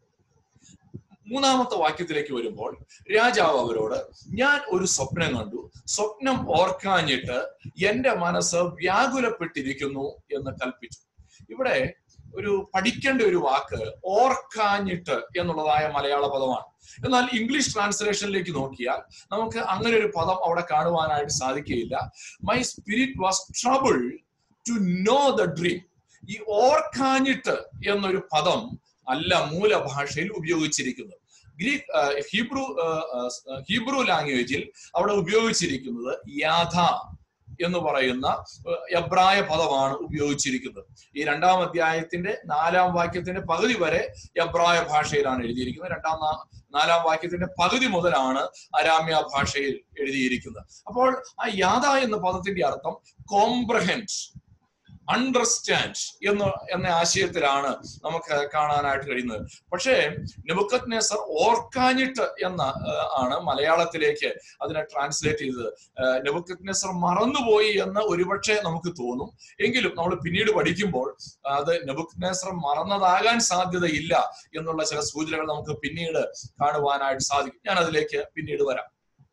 മൂന്നാമത്തെ വാക്യത്തിലേക്ക് വരുമ്പോൾ രാജാവ് അവരോട് ഞാൻ ഒരു സ്വപ്നം കണ്ടു സ്വപ്നം ഓർക്കാഞ്ഞിട്ട് എന്റെ മനസ്സ് വ്യാകുലപ്പെട്ടിരിക്കുന്നു എന്ന് കൽപ്പിച്ചു ഇവിടെ ഒരു പഠിക്കേണ്ട ഒരു വാക്ക് ഓർക്കാഞ്ഞിട്ട് എന്നുള്ളതായ മലയാള പദമാണ് എന്നാൽ ഇംഗ്ലീഷ് ട്രാൻസ്ലേഷനിലേക്ക് നോക്കിയാൽ നമുക്ക് അങ്ങനെ ഒരു പദം അവിടെ കാണുവാനായിട്ട് സാധിക്കുകയില്ല my spirit was troubled to know the dream ഈ ഓർക്കാഞ്ഞിട്ട് എന്നൊരു പദം അല്ല മൂലഭാഷയിൽ ഉപയോഗിച്ചിരിക്കുന്നത് ഗ്രീക്ക് ആ, ഹീബ്രു ആ, ആ, ഹീബ്രു ലാംഗ്വേജിൽ അവിടെ ഉപയോഗിച്ചിരിക്കുന്നത് യാഥ എന്ന് പറയുന്ന ആ, എബ്രായ പദമാണ് ഉപയോഗിച്ചിരിക്കുന്നത് ഈ രണ്ടാം അധ്യായത്തിന്റെ നാലാം വാക്യത്തിന്റെ പകുതി വരെ എബ്രായ ഭാഷയിലാണ് എഴുതിയിരിക്കുന്നത് രണ്ടാം നാ- നാലാം വാക്യത്തിന്റെ പകുതി മുതലാണ് അരാമ്യ ഭാഷയിൽ എഴുതിയിരിക്കുന്നത് അപ്പോൾ ആ യാഥ എന്ന പദത്തിന്റെ അർത്ഥം കോംപ്രഹെൻഡ് അണ്ടർസ്റ്റാൻഡ് എന്ന എന്ന ആശയത്തിലാണ് നമുക്ക് കാണാനായിട്ട് കഴിയുന്നത് പക്ഷേ നെബുക്കത് നെസർ ഓർക്കാഞ്ഞിട്ട് എന്ന ആ, ആണ് മലയാളത്തിലേക്ക് അതിനെ ട്രാൻസ്ലേറ്റ് ചെയ്തത് നെബുക്കത് നെസർ മറന്നുപോയി എന്ന് ഒരുപക്ഷെ നമുക്ക് തോന്നും എങ്കിലും നമ്മൾ പിന്നീട് പഠിക്കുമ്പോൾ അത് നെബുക്കത് നെസർ മറന്നതാകാൻ സാധ്യതയില്ല എന്നുള്ള ചില സൂചനകൾ നമുക്ക് പിന്നീട് കാണുവാനായിട്ട് സാധിക്കും ഞാൻ അതിലേക്ക് പിന്നീട് വരാം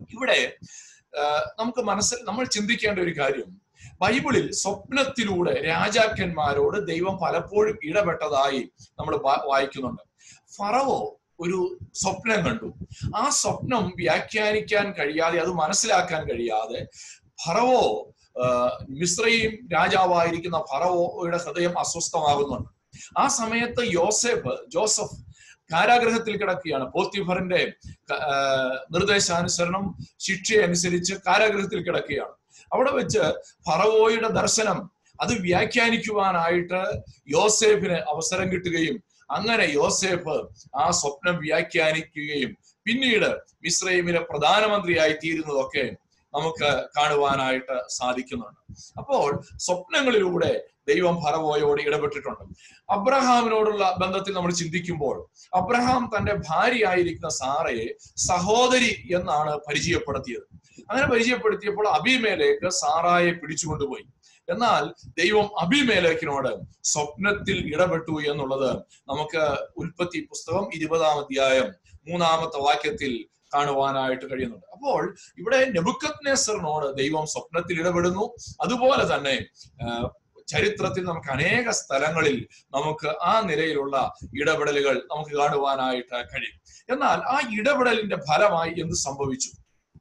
ഇവിടെ ആ, നമുക്ക് മനസ്സിൽ നമ്മൾ ചിന്തിക്കേണ്ട ഒരു കാര്യം ബൈബിളിൽ സ്വപ്നത്തിലൂടെ രാജാക്കന്മാരോട് ദൈവം പലപ്പോഴും ഇടപെട്ടതായി നമ്മൾ വാ- വായിക്കുന്നുണ്ട് ഫറവോ ഒരു സ്വപ്നം കണ്ടു ആ സ്വപ്നം വ്യാഖ്യാനിക്കാൻ കഴിയാതെ അത് മനസ്സിലാക്കാൻ കഴിയാതെ ഫറവോ ആ, മിസ്രൈം രാജാവായിരിക്കുന്ന ഫറവോയുടെ ഹൃദയം അസ്വസ്ഥമാകുന്നുണ്ട് ആ സമയത്ത് യോസേഫ് ജോസഫ് കാരാഗ്രഹത്തിൽ കിടക്കുകയാണ് പോത്തിഫറിന്റെ ക- ആ, നിർദ്ദേശാനുസരണം ശിക്ഷയനുസരിച്ച് കാരാഗ്രഹത്തിൽ കിടക്കുകയാണ് അവിടെ വെച്ച് ഫറവോയുടെ ദർശനം അത് വ്യാഖ്യാനിക്കുവാനായിട്ട് യോസേഫിന് അവസരം കിട്ടുകയും അങ്ങനെ യോസേഫ് ആ സ്വപ്നം വ്യാഖ്യാനിക്കുകയും പിന്നീട് മിസ്രൈമിലെ പ്രധാനമന്ത്രിയായി തീരുന്നതൊക്കെ നമുക്ക് കാണുവാനായിട്ട് സാധിക്കുന്നുണ്ട് അപ്പോൾ സ്വപ്നങ്ങളിലൂടെ ദൈവം ഫറവോയോട് ഇടപെട്ടിട്ടുണ്ട് അബ്രഹാമിനോടുള്ള ബന്ധത്തിൽ നമ്മൾ ചിന്തിക്കുമ്പോൾ അബ്രഹാം തന്റെ ഭാര്യയായിരിക്കുന്ന സാറയെ സഹോദരി എന്നാണ് പരിചയപ്പെടുത്തിയത് അങ്ങനെ പരിചയപ്പെടുത്തിയപ്പോൾ അബിമേലേക്ക് സാറായെ പിടിച്ചുകൊണ്ടുപോയി എന്നാൽ ദൈവം അബിമേലേക്കിനോട് സ്വപ്നത്തിൽ ഇടപെട്ടു എന്നുള്ളത് നമുക്ക് ഉൽപ്പത്തി പുസ്തകം ഇരുപതാം അധ്യായം മൂന്നാമത്തെ വാക്യത്തിൽ കാണുവാനായിട്ട് കഴിയുന്നുണ്ട് അപ്പോൾ ഇവിടെ നെബുക്കത് നെസറിനോട് ദൈവം സ്വപ്നത്തിൽ ഇടപെടുന്നു അതുപോലെ തന്നെ ആ, ചരിത്രത്തിൽ നമുക്ക് അനേക സ്ഥലങ്ങളിൽ നമുക്ക് ആ നിലയിലുള്ള ഇടപെടലുകൾ നമുക്ക് കാണുവാനായിട്ട് കഴിയും എന്നാൽ ആ ഇടപെടലിന്റെ ഫലമായി എന്ത് സംഭവിച്ചു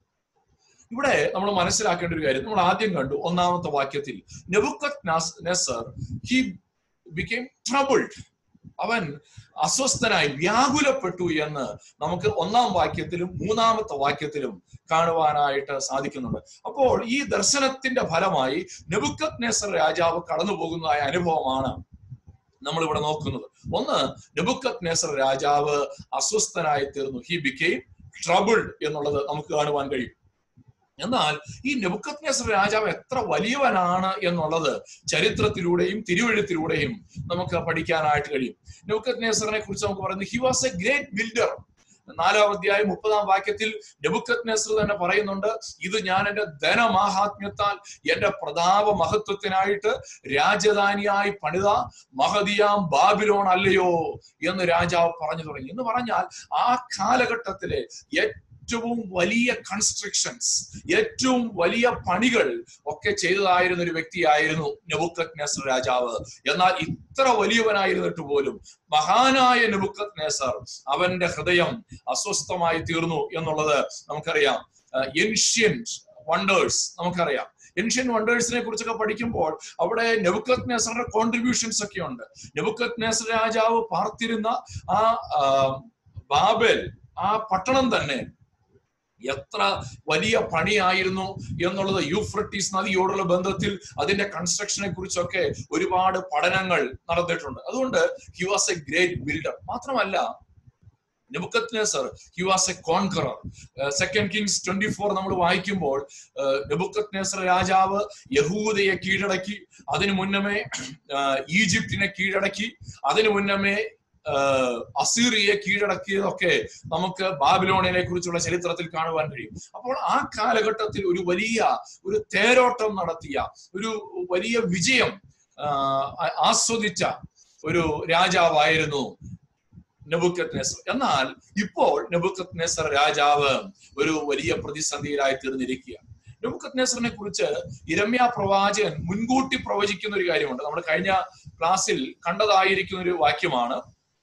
ഇവിടെ നമ്മൾ മനസ്സിലാക്കേണ്ട ഒരു കാര്യം നമ്മൾ ആദ്യം കണ്ടു ഒന്നാമത്തെ വാക്യത്തിൽ Nebuchadnezzar he became troubled അവൻ അസ്വസ്ഥനായി വ്യാകുലപ്പെട്ടു എന്ന് നമുക്ക് ഒന്നാം വാക്യത്തിലും മൂന്നാമത്തെ വാക്യത്തിലും കാണുവാനായിട്ട് സാധിക്കുന്നുണ്ട് അപ്പോൾ ഈ ദർശനത്തിന്റെ ഫലമായി നെബുക്കത് നെസർ രാജാവ് കടന്നു പോകുന്നതായ അനുഭവമാണ് നമ്മൾ ഇവിടെ നോക്കുന്നത് ഒന്ന് നെബുക്കത് നെസർ രാജാവ് അസ്വസ്ഥനായി തീർന്നു ഹി ബിക്കെയിം ട്രബിൾഡ് എന്നുള്ളത് നമുക്ക് കാണുവാൻ കഴിയും എന്നാൽ ഈ നെബുക്കത് നെസർ രാജാവ് എത്ര വലിയവനാണ് എന്നുള്ളത് ചരിത്രത്തിലൂടെയും തിരുവഴുത്തിലൂടെയും നമുക്ക് പഠിക്കാനായിട്ട് കഴിയും നെബുക്കത് നെസറിനെ കുറിച്ച് നമുക്ക് പറയുന്നത് he was a great builder നാലാം അധ്യായം മുപ്പതാം വാക്യത്തിൽ നെബുക്കത് നെസർ തന്നെ പറയുന്നുണ്ട് ഇത് ഞാൻ എന്റെ ധനമാഹാത്മ്യത്താൽ എന്റെ പ്രതാപ മഹത്വത്തിനായിട്ട് രാജധാനിയായി പണിത മഹതിയാം ബാബിലോൺ അല്ലയോ എന്ന് രാജാവ് പറഞ്ഞു തുടങ്ങി എന്ന് പറഞ്ഞാൽ ആ കാലഘട്ടത്തിലെ ഏറ്റവും വലിയ കൺസ്ട്രക്ഷൻസ് ഏറ്റവും വലിയ പണികൾ ഒക്കെ ചെയ്തതായിരുന്ന ഒരു വ്യക്തിയായിരുന്നു നെബുക്കത് നെസർ രാജാവ് എന്നാൽ ഇത്ര വലിയവനായിരുന്നിട്ട് പോലും മഹാനായ നെബുക്കത് നെസർ അവന്റെ ഹൃദയം അസ്വസ്ഥമായി തീർന്നു എന്നുള്ളത് നമുക്കറിയാം ഏൻഷ്യൻറ്റ് വണ്ടേഴ്സ് നമുക്കറിയാം ഏൻഷ്യൻ വണ്ടേഴ്സിനെ കുറിച്ചൊക്കെ പഠിക്കുമ്പോൾ അവിടെ നെബുക്കത് നെസറിന്റെ കോൺട്രിബ്യൂഷൻസ് ഒക്കെ ഉണ്ട് നെബുക്കത് നെസർ രാജാവ് പാർത്തിരുന്ന ആ ആ, ബാബേൽ ആ പട്ടണം തന്നെ എത്ര വലിയ പണിയായിരുന്നു എന്നുള്ളത് യൂഫ്രട്ടീസ് നദിയോടുള്ള ബന്ധത്തിൽ അതിന്റെ കൺസ്ട്രക്ഷനെ കുറിച്ചൊക്കെ ഒരുപാട് പഠനങ്ങൾ നടന്നിട്ടുണ്ട് അതുകൊണ്ട് he was a great builder മാത്രമല്ല Nebuchadnezzar he was a conqueror second Kings twenty four നമ്മൾ വായിക്കുമ്പോൾ നെബുക്കത് നെസർ രാജാവ് യഹൂദയെ കീഴടക്കി അതിനു മുന്നമേ ആ, ഈജിപ്തിനെ കീഴടക്കി അതിനു മുന്നമേ ആഹ് അസീറിയെ കീഴടക്കിയതൊക്കെ നമുക്ക് ബാബിലോണിനെ കുറിച്ചുള്ള ചരിത്രത്തിൽ കാണുവാൻ കഴിയും അപ്പോൾ ആ കാലഘട്ടത്തിൽ ഒരു വലിയ ഒരു തേരോട്ടം നടത്തിയ ഒരു വലിയ വിജയം ആഹ് ആ- ആസ്വദിച്ച ഒരു രാജാവായിരുന്നു നെബുക്കത് നെസർ എന്നാൽ ഇപ്പോൾ നെബുക്കത് നെസർ രാജാവ് ഒരു വലിയ പ്രതിസന്ധിയിലായി തീർന്നിരിക്കുക നെബുക്കത് നെസറിനെ കുറിച്ച് ഇരമ്യ പ്രവാചകൻ മുൻകൂട്ടി പ്രവചിക്കുന്ന ഒരു കാര്യമുണ്ട് നമ്മൾ കഴിഞ്ഞ ക്ലാസ്സിൽ കണ്ടതായിരിക്കുന്ന ഒരു വാക്യമാണ്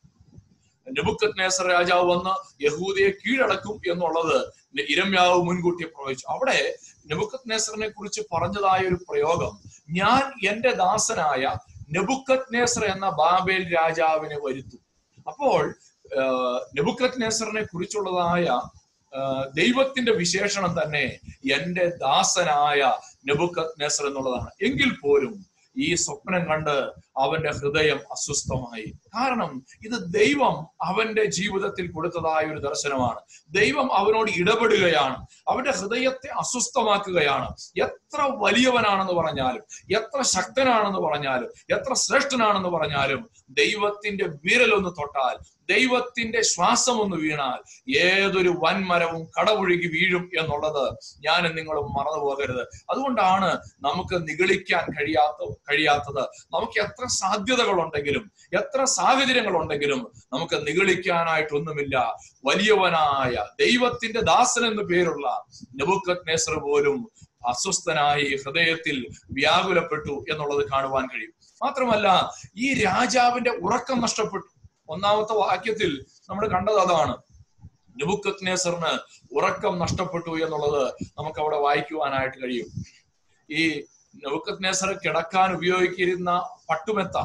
നെബുക്കത് നേസർ രാജാവ് വന്ന് യഹൂദയെ കീഴടക്കും എന്നുള്ളത് ഇരമ്യാവ് മുൻകൂട്ടി പ്രവചിച്ചു അവിടെ നെബുക്കത് നേസറിനെ കുറിച്ച് പറഞ്ഞതായ ഒരു പ്രയോഗം ഞാൻ എന്റെ ദാസനായ നെബുക്കത് നേസർ എന്ന ബാബേൽ രാജാവിനെ വരുത്തും അപ്പോൾ നെബുക്കത് നേസറിനെ കുറിച്ചുള്ളതായ ആ, ദൈവത്തിന്റെ വിശേഷണം തന്നെ എന്റെ ദാസനായ നെബുക്കത് നേസർ എന്നുള്ളതാണ് എങ്കിൽ പോലും ഈ സ്വപ്നം കണ്ട് അവന്റെ ഹൃദയം അസ്വസ്ഥമായി കാരണം ഇത് ദൈവം അവന്റെ ജീവിതത്തിൽ കൊടുത്തതായ ഒരു ദർശനമാണ് ദൈവം അവനോട് ഇടപെടുകയാണ് അവന്റെ ഹൃദയത്തെ അസ്വസ്ഥമാക്കുകയാണ് എത്ര വലിയവനാണെന്ന് പറഞ്ഞാലും എത്ര ശക്തനാണെന്ന് പറഞ്ഞാലും എത്ര ശ്രേഷ്ഠനാണെന്ന് പറഞ്ഞാലും ദൈവത്തിന്റെ വിരലൊന്ന് തൊട്ടാൽ ദൈവത്തിന്റെ ശ്വാസം ഒന്ന് വീണാൽ ഏതൊരു വൻമരവും കടപുഴുകി വീഴും എന്നുള്ളത് ഞാനും നിങ്ങളും മറന്നു പോകരുത് അതുകൊണ്ടാണ് നമുക്ക് നിഗളിക്കാൻ കഴിയാത്ത കഴിയാത്തത് നമുക്ക് എത്ര എത്ര സാധ്യതകൾ ഉണ്ടെങ്കിലും എത്ര സാഹചര്യങ്ങൾ ഉണ്ടെങ്കിലും നമുക്ക് നിഗളിക്കാനായിട്ടൊന്നുമില്ല വലിയവനായ ദൈവത്തിന്റെ ദാസൻ എന്ന് പേരുള്ള നെബുക്കത് നേസർ പോലും അസ്വസ്ഥനായി ഹൃദയത്തിൽ വ്യാകുലപ്പെട്ടു എന്നുള്ളത് കാണുവാൻ കഴിയും മാത്രമല്ല ഈ രാജാവിന്റെ ഉറക്കം നഷ്ടപ്പെട്ടു ഒന്നാമത്തെ വാക്യത്തിൽ നമ്മൾ കണ്ടത് അതാണ് നെബുക്കത് നേസറിന് ഉറക്കം നഷ്ടപ്പെട്ടു എന്നുള്ളത് നമുക്ക് അവിടെ വായിക്കുവാനായിട്ട് കഴിയും ഈ നെബുക്കത് നേസർ കിടക്കാൻ ഉപയോഗിക്കുന്ന പട്ടുമെത്ത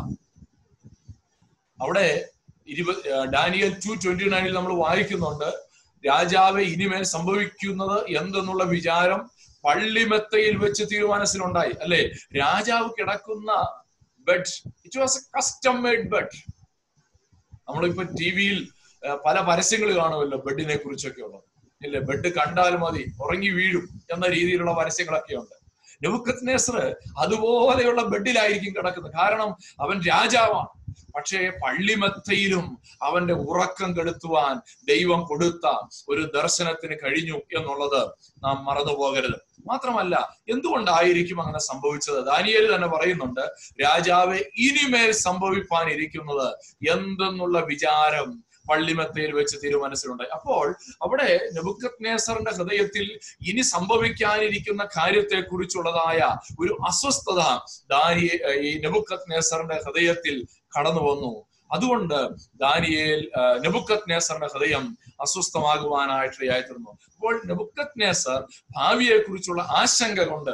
അവിടെ ഇരുപത് ഡാനിയൽ ടു ട്വന്റി നയനിൽ നമ്മൾ വായിക്കുന്നുണ്ട് രാജാവ് ഇനിമേൽ സംഭവിക്കുന്നത് എന്തെന്നുള്ള വിചാരം പള്ളിമെത്തയിൽ വെച്ച് തീരുമാനത്തിലുണ്ടായി അല്ലെ രാജാവ് കിടക്കുന്ന bed it was a custom made bed നമ്മളിപ്പോ ടി വിയിൽ പല പരസ്യങ്ങൾ കാണുമല്ലോ ബെഡിനെ കുറിച്ചൊക്കെ ഉള്ളത് ഇല്ലേ ബെഡ് കണ്ടാൽ മതി ഉറങ്ങി വീഴും എന്ന രീതിയിലുള്ള പരസ്യങ്ങളൊക്കെ ഉണ്ട് നെബുക്കത്ത് നേസർ അതുപോലെയുള്ള ബെഡിലായിരിക്കും കിടക്കുന്നത് കാരണം അവൻ രാജാവാണ് പക്ഷേ പള്ളിമെത്തയിലും അവന്റെ ഉറക്കം കെടുത്തുവാൻ ദൈവം കൊടുത്ത ഒരു ദർശനത്തിന് കഴിഞ്ഞു എന്നുള്ളത് നാം മറന്നു പോകരുത് മാത്രമല്ല എന്തുകൊണ്ടായിരിക്കും അങ്ങനെ സംഭവിച്ചത് ദാനിയേൽ തന്നെ പറയുന്നുണ്ട് രാജാവ് ഇനിമേൽ സംഭവിപ്പാനിരിക്കുന്നത് എന്തെന്നുള്ള വിചാരം പള്ളിമെത്തയിൽ വെച്ച് തീരുമാനത്തിലുണ്ടായി അപ്പോൾ അവിടെ നെബുക്കത് നേസറിന്റെ ഹൃദയത്തിൽ ഇനി സംഭവിക്കാനിരിക്കുന്ന കാര്യത്തെ കുറിച്ചുള്ളതായ ഒരു അസ്വസ്ഥത ദാനി ഈ നെബുക്കത് നേസറിന്റെ ഹൃദയത്തിൽ കടന്നു വന്നു അതുകൊണ്ട് ദാനിയേൽ നെബുക്കത് നേസറിന്റെ ഹൃദയം അസ്വസ്ഥമാകുവാനായിട്ട് തീർന്നു അപ്പോൾ നെബുക്കത് നേസർ ഭാവിയെ കുറിച്ചുള്ള ആശങ്ക കൊണ്ട്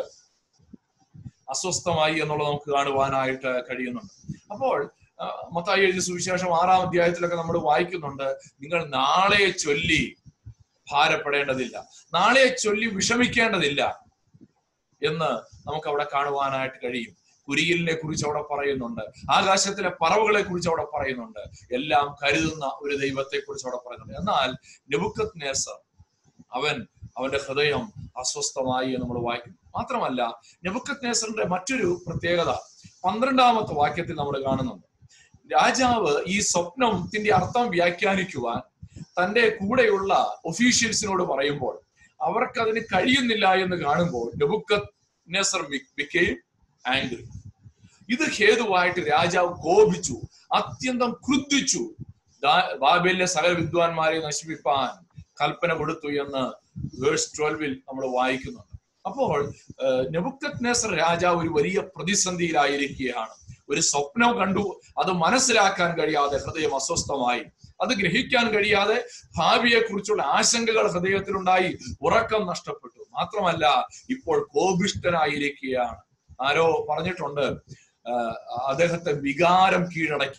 അസ്വസ്ഥമായി എന്നുള്ളത് നമുക്ക് കാണുവാനായിട്ട് കഴിയുന്നുണ്ട് അപ്പോൾ മത്തായി എഴുതിയ സുവിശേഷം ആറാം അധ്യായത്തിലൊക്കെ നമ്മൾ വായിക്കുന്നുണ്ട് നിങ്ങൾ നാളെ ചൊല്ലി ഭാരപ്പെടേണ്ടതില്ല നാളെ ചൊല്ലി വിഷമിക്കേണ്ടതില്ല എന്ന് നമുക്ക് അവിടെ കാണുവാനായിട്ട് കഴിയും കുരിയലിനെ കുറിച്ച് അവിടെ പറയുന്നുണ്ട് ആകാശത്തിലെ പറവുകളെ കുറിച്ച് അവിടെ പറയുന്നുണ്ട് എല്ലാം കരുതുന്ന ഒരു ദൈവത്തെ കുറിച്ച് അവിടെ പറയുന്നുണ്ട് എന്നാൽ നെബുക്കത് നേസർ അവൻ അവന്റെ ഹൃദയം അസ്വസ്ഥമായി എന്ന് നമ്മൾ വായിക്കും മാത്രമല്ല നെബുക്കത് നേസറിന്റെ മറ്റൊരു പ്രത്യേകത പന്ത്രണ്ടാമത്തെ വാക്യത്തിൽ നമ്മൾ കാണുന്നുണ്ട് രാജാവ് ഈ സ്വപ്നത്തിന്റെ അർത്ഥം വ്യാഖ്യാനിക്കുവാൻ തന്റെ കൂടെയുള്ള ഒഫീഷ്യൽസിനോട് പറയുമ്പോൾ അവർക്ക് അതിന് കഴിയുന്നില്ല എന്ന് കാണുമ്പോൾ നെബുക്കത് നെസർ ബിക്കെയും ആംഗ്രി ഇത് ഹേതുവായിട്ട് രാജാവ് കോപിച്ചു അത്യന്തം ക്രുദ്ധിച്ചു ബാബേലിലെ സകല വിദ്വാൻമാരെ നശിപ്പിപ്പാൻ കൽപ്പന കൊടുത്തു എന്ന് വേഴ്സ് ട്വൽവിൽ നമ്മൾ വായിക്കുന്നുണ്ട് അപ്പോൾ നെബുക്കത് നെസർ രാജാവ് ഒരു വലിയ പ്രതിസന്ധിയിലായിരിക്കുകയാണ് ഒരു സ്വപ്നം കണ്ടു അത് മനസ്സിലാക്കാൻ കഴിയാതെ ഹൃദയം അസ്വസ്ഥമായി അത് ഗ്രഹിക്കാൻ കഴിയാതെ ഭാവിയെ കുറിച്ചുള്ള ആശങ്കകൾ ഹൃദയത്തിലുണ്ടായി ഉറക്കം നഷ്ടപ്പെട്ടു മാത്രമല്ല ഇപ്പോൾ കോപിഷ്ടനായിരിക്കുകയാണ് ആരോ പറഞ്ഞിട്ടുണ്ട് അദ്ദേഹത്തെ വികാരം കീഴടക്കി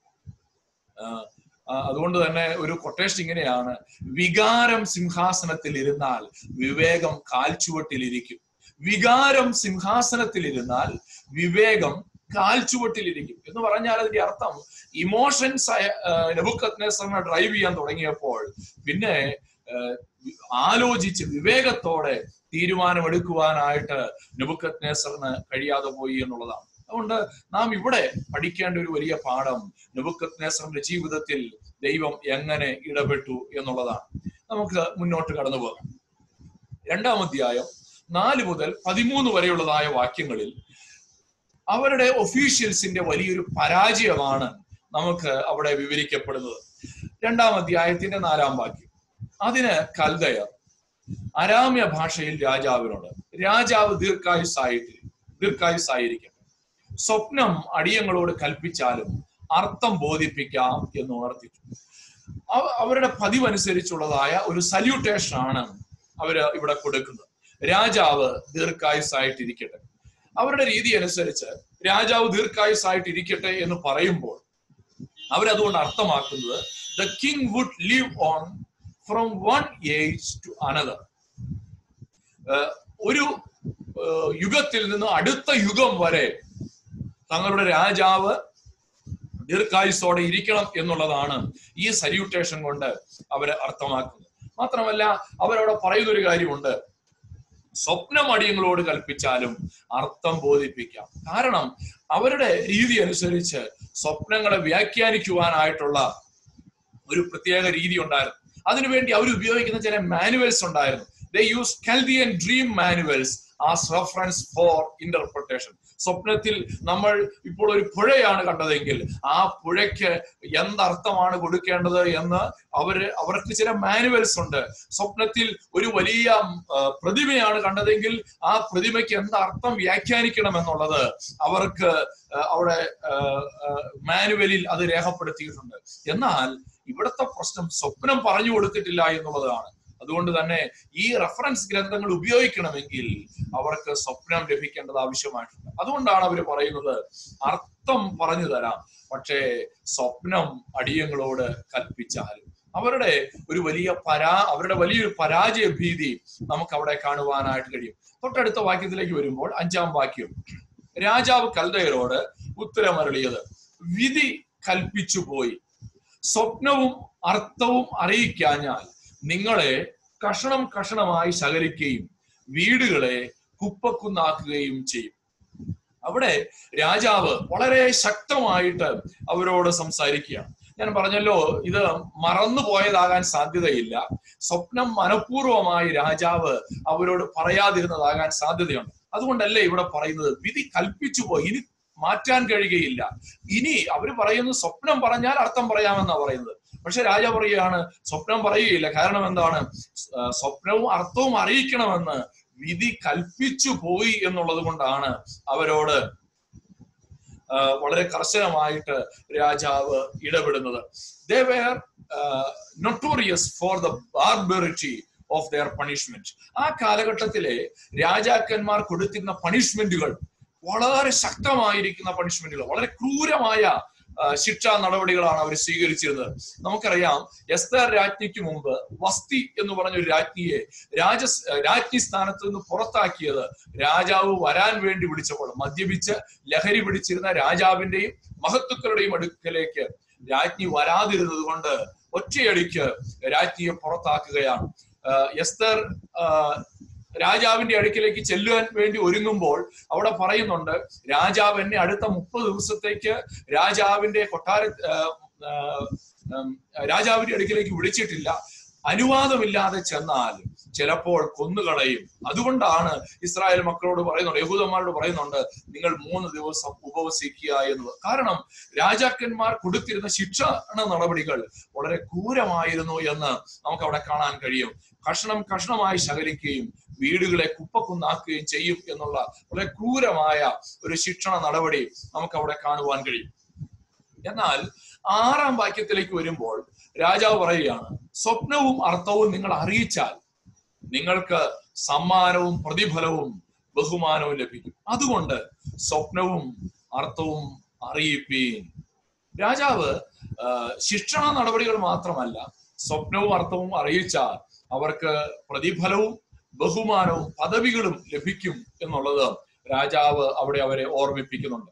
അതുകൊണ്ട് തന്നെ ഒരു കൊട്ടേഷൻ ഇങ്ങനെയാണ് വികാരം സിംഹാസനത്തിൽ ഇരുന്നാൽ വിവേകം കാൽച്ചുവട്ടിലിരിക്കും വികാരം സിംഹാസനത്തിൽ ഇരുന്നാൽ വിവേകം കാൽച്ചുവട്ടിലിരിക്കും എന്ന് പറഞ്ഞാൽ അതിന്റെ അർത്ഥം ഇമോഷൻസ് നെബുക്കത്നേസറിനെ ഡ്രൈവ് ചെയ്യാൻ തുടങ്ങിയപ്പോൾ പിന്നെ ആലോചിച്ച് വിവേകത്തോടെ തീരുമാനമെടുക്കുവാനായിട്ട് നെബുക്കത്നേസറിന് കഴിയാതെ പോയി എന്നുള്ളതാണ് അതുകൊണ്ട് നാം ഇവിടെ പഠിക്കേണ്ട ഒരു വലിയ പാഠം നെബുക്കത്നേസറിന്റെ ജീവിതത്തിൽ ദൈവം എങ്ങനെ ഇടപെട്ടു എന്നുള്ളതാണ് നമുക്ക് മുന്നോട്ട് കടന്നു പോകാം രണ്ടാം അധ്യായം നാല് മുതൽ പതിമൂന്ന് വരെയുള്ളതായ വാക്യങ്ങളിൽ അവരുടെ ഒഫീഷ്യൽസിന്റെ വലിയൊരു പരാജയമാണ് നമുക്ക് അവിടെ വിവരിക്കപ്പെടുന്നത് രണ്ടാം അധ്യായത്തിന്റെ നാലാം വാക്യം അതിന് കൽദയർ അരാമ്യ ഭാഷയിൽ രാജാവിനോട് രാജാവ് ദീർഘായുസായിട്ട് ദീർഘായുസായിരിക്കട്ടെ സ്വപ്നം അടിയങ്ങളോട് കൽപ്പിച്ചാലും അർത്ഥം ബോധിപ്പിക്കാം എന്ന് ഉണർത്തിച്ചു അവരുടെ പതിവനുസരിച്ചുള്ളതായ ഒരു സല്യൂട്ടേഷൻ ആണ് അവര് ഇവിടെ കൊടുക്കുന്നത് രാജാവ് ദീർഘായുസായിട്ടിരിക്കട്ടെ അവരുടെ രീതി അനുസരിച്ച് രാജാവ് ദീർഘായുസായിട്ടിരിക്കട്ടെ എന്ന് പറയുമ്പോൾ അവരതുകൊണ്ട് അർത്ഥമാക്കുന്നത് the king would live on from one age to another ഒരു യുഗത്തിൽ നിന്ന് അടുത്ത യുഗം വരെ തങ്ങളുടെ രാജാവ് ദീർഘായുസോടെ ഇരിക്കണം എന്നുള്ളതാണ് ഈ സല്യൂട്ടേഷൻ കൊണ്ട് അവര് അർത്ഥമാക്കുന്നത് മാത്രമല്ല അവരവിടെ പറയുന്ന ഒരു കാര്യമുണ്ട് സ്വപ്നം അടിയങ്ങളോട് കൽപ്പിച്ചാലും അർത്ഥം ബോധിപ്പിക്കാം കാരണം അവരുടെ രീതി അനുസരിച്ച് സ്വപ്നങ്ങളെ വ്യാഖ്യാനിക്കുവാനായിട്ടുള്ള ഒരു പ്രത്യേക രീതി ഉണ്ടായിരുന്നു അതിനുവേണ്ടി അവർ ഉപയോഗിക്കുന്ന ചില മാനുവൽസ് ഉണ്ടായിരുന്നു they use Chaldean dream manuals as reference for interpretation സ്വപ്നത്തിൽ നമ്മൾ ഇപ്പോൾ ഒരു പുഴയാണ് കണ്ടതെങ്കിൽ ആ പുഴയ്ക്ക് എന്തർത്ഥമാണ് കൊടുക്കേണ്ടത് എന്ന് അവര് അവർക്ക് ചില മാനുവൽസ് ഉണ്ട് സ്വപ്നത്തിൽ ഒരു വലിയ ആ, പ്രതിമയാണ് കണ്ടതെങ്കിൽ ആ പ്രതിമയ്ക്ക് എന്തർത്ഥം വ്യാഖ്യാനിക്കണം എന്നുള്ളത് അവർക്ക് ആ, അവിടെ മാനുവലിൽ അത് രേഖപ്പെടുത്തിയിട്ടുണ്ട് എന്നാൽ ഇവിടുത്തെ പ്രശ്നം സ്വപ്നം പറഞ്ഞു കൊടുത്തിട്ടില്ല എന്നുള്ളതാണ് അതുകൊണ്ട് തന്നെ ഈ റെഫറൻസ് ഗ്രന്ഥങ്ങൾ ഉപയോഗിക്കണമെങ്കിൽ അവർക്ക് സ്വപ്നം ലഭിക്കേണ്ടത് ആവശ്യമായിട്ടുണ്ട് അതുകൊണ്ടാണ് അവർ പറയുന്നത് അർത്ഥം പറഞ്ഞു തരാം പക്ഷേ സ്വപ്നം അടിയങ്ങളോട് കൽപ്പിച്ചാലും അവരുടെ ഒരു വലിയ പരാ അവരുടെ വലിയൊരു പരാജയ ഭീതി നമുക്ക് അവിടെ കാണുവാനായിട്ട് കഴിയും തൊട്ടടുത്ത വാക്യത്തിലേക്ക് വരുമ്പോൾ അഞ്ചാം വാക്യം രാജാവ് കൽദയരോട് ഉത്തരമരളിയത് വിധി കൽപ്പിച്ചു പോയി സ്വപ്നവും അർത്ഥവും അറിയിക്കാഞ്ഞാൽ നിങ്ങളെ കഷണം കഷണമായി ശകലിക്കുകയും വീടുകളെ കുപ്പക്കുന്നാക്കുകയും ചെയ്യും അവിടെ രാജാവ് വളരെ ശക്തമായിട്ട് അവരോട് സംസാരിക്കുകയാണ് ഞാൻ പറഞ്ഞല്ലോ ഇത് മറന്നു പോയതാകാൻ സാധ്യതയില്ല സ്വപ്നം മനഃപൂർവമായി രാജാവ് അവരോട് പറയാതിരുന്നതാകാൻ സാധ്യതയുണ്ട് അതുകൊണ്ടല്ലേ ഇവിടെ പറയുന്നത് വിധി കൽപ്പിച്ചു പോയി ഇനി മാറ്റാൻ കഴിയുകയില്ല ഇനി അവര് പറയുന്നു സ്വപ്നം പറഞ്ഞാൽ അർത്ഥം പറയാമെന്നാ പറയുന്നത് പക്ഷെ രാജ പറയുകയാണ് സ്വപ്നം പറയുകയില്ല കാരണം എന്താണ് ആ, സ്വപ്നവും അർത്ഥവും അറിയിക്കണമെന്ന് വിധി കൽപ്പിച്ചു പോയി എന്നുള്ളത് കൊണ്ടാണ് അവരോട് ആ, വളരെ കർശനമായിട്ട് രാജാവ് ഇടപെടുന്നത് they were notorious for the barbarity of their punishment ആ കാലഘട്ടത്തിലെ രാജാക്കന്മാർ കൊടുത്തിരുന്ന പണിഷ്മെന്റുകൾ വളരെ ശക്തമായിരിക്കുന്ന പണിഷ്മെന്റുകൾ വളരെ ക്രൂരമായ ആ, ശിക്ഷാ നടപടികളാണ് അവർ സ്വീകരിച്ചിരുന്നത് നമുക്കറിയാം എസ്തർ രാജ്ഞിക്ക് മുമ്പ് വസ്തി എന്ന് പറഞ്ഞ ഒരു രാജ്ഞിയെ രാജ രാജ്ഞി സ്ഥാനത്ത് നിന്ന് പുറത്താക്കിയത് രാജാവ് വരാൻ വേണ്ടി വിളിച്ചപ്പോൾ മദ്യപിച്ച് ലഹരി പിടിച്ചിരുന്ന രാജാവിന്റെയും മഹത്തുക്കളുടെയും അടുക്കലേക്ക് രാജ്ഞി വരാതിരുന്നത് കൊണ്ട് ഒറ്റയടിക്ക് രാജ്ഞിയെ പുറത്താക്കുകയാണ് ആ, എസ്തർ ആ, രാജാവിന്റെ അടുക്കിലേക്ക് ചെല്ലുവാൻ വേണ്ടി ഒരുങ്ങുമ്പോൾ അവിടെ പറയുന്നുണ്ട് രാജാവ് എന്നെ അടുത്ത മുപ്പത് ദിവസത്തേക്ക് രാജാവിന്റെ കൊട്ടാര ആ, ആ, ഉം, രാജാവിന്റെ അടുക്കിലേക്ക് വിളിച്ചിട്ടില്ല അനുവാദമില്ലാതെ ചെന്നാൽ ചിലപ്പോൾ കൊന്നുകളയും അതുകൊണ്ടാണ് ഇസ്രായേൽ മക്കളോട് പറയുന്നുണ്ട് യഹൂദന്മാരോട് പറയുന്നുണ്ട് നിങ്ങൾ മൂന്ന് ദിവസം ഉപവസിക്കുക എന്നത് കാരണം രാജാക്കന്മാർ കൊടുത്തിരുന്ന ശിക്ഷണ നടപടികൾ വളരെ ക്രൂരമായിരുന്നു എന്ന് നമുക്ക് അവിടെ കാണാൻ കഴിയും കഷണം കഷണമായി ശകലിക്കുകയും വീടുകളെ കുപ്പക്കുന്നാക്കുകയും ചെയ്യും എന്നുള്ള വളരെ ക്രൂരമായ ഒരു ശിക്ഷണ നടപടി നമുക്ക് അവിടെ കാണുവാൻ കഴിയും എന്നാൽ ആറാം വാക്യത്തിലേക്ക് വരുമ്പോൾ രാജാവ് പറയുകയാണ് സ്വപ്നവും അർത്ഥവും നിങ്ങൾ അറിയിച്ചാൽ നിങ്ങൾക്ക് സമ്മാനവും പ്രതിഫലവും ബഹുമാനവും ലഭിക്കും അതുകൊണ്ട് സ്വപ്നവും അർത്ഥവും അറിയിപ്പീൻ രാജാവ് ആ, ശിക്ഷണ നടപടികൾ മാത്രമല്ല സ്വപ്നവും അർത്ഥവും അറിയിച്ചാൽ അവർക്ക് പ്രതിഫലവും ബഹുമാനവും പദവികളും ലഭിക്കും എന്നുള്ളത് രാജാവ് അവിടെ അവരെ ഓർമ്മിപ്പിക്കുന്നുണ്ട്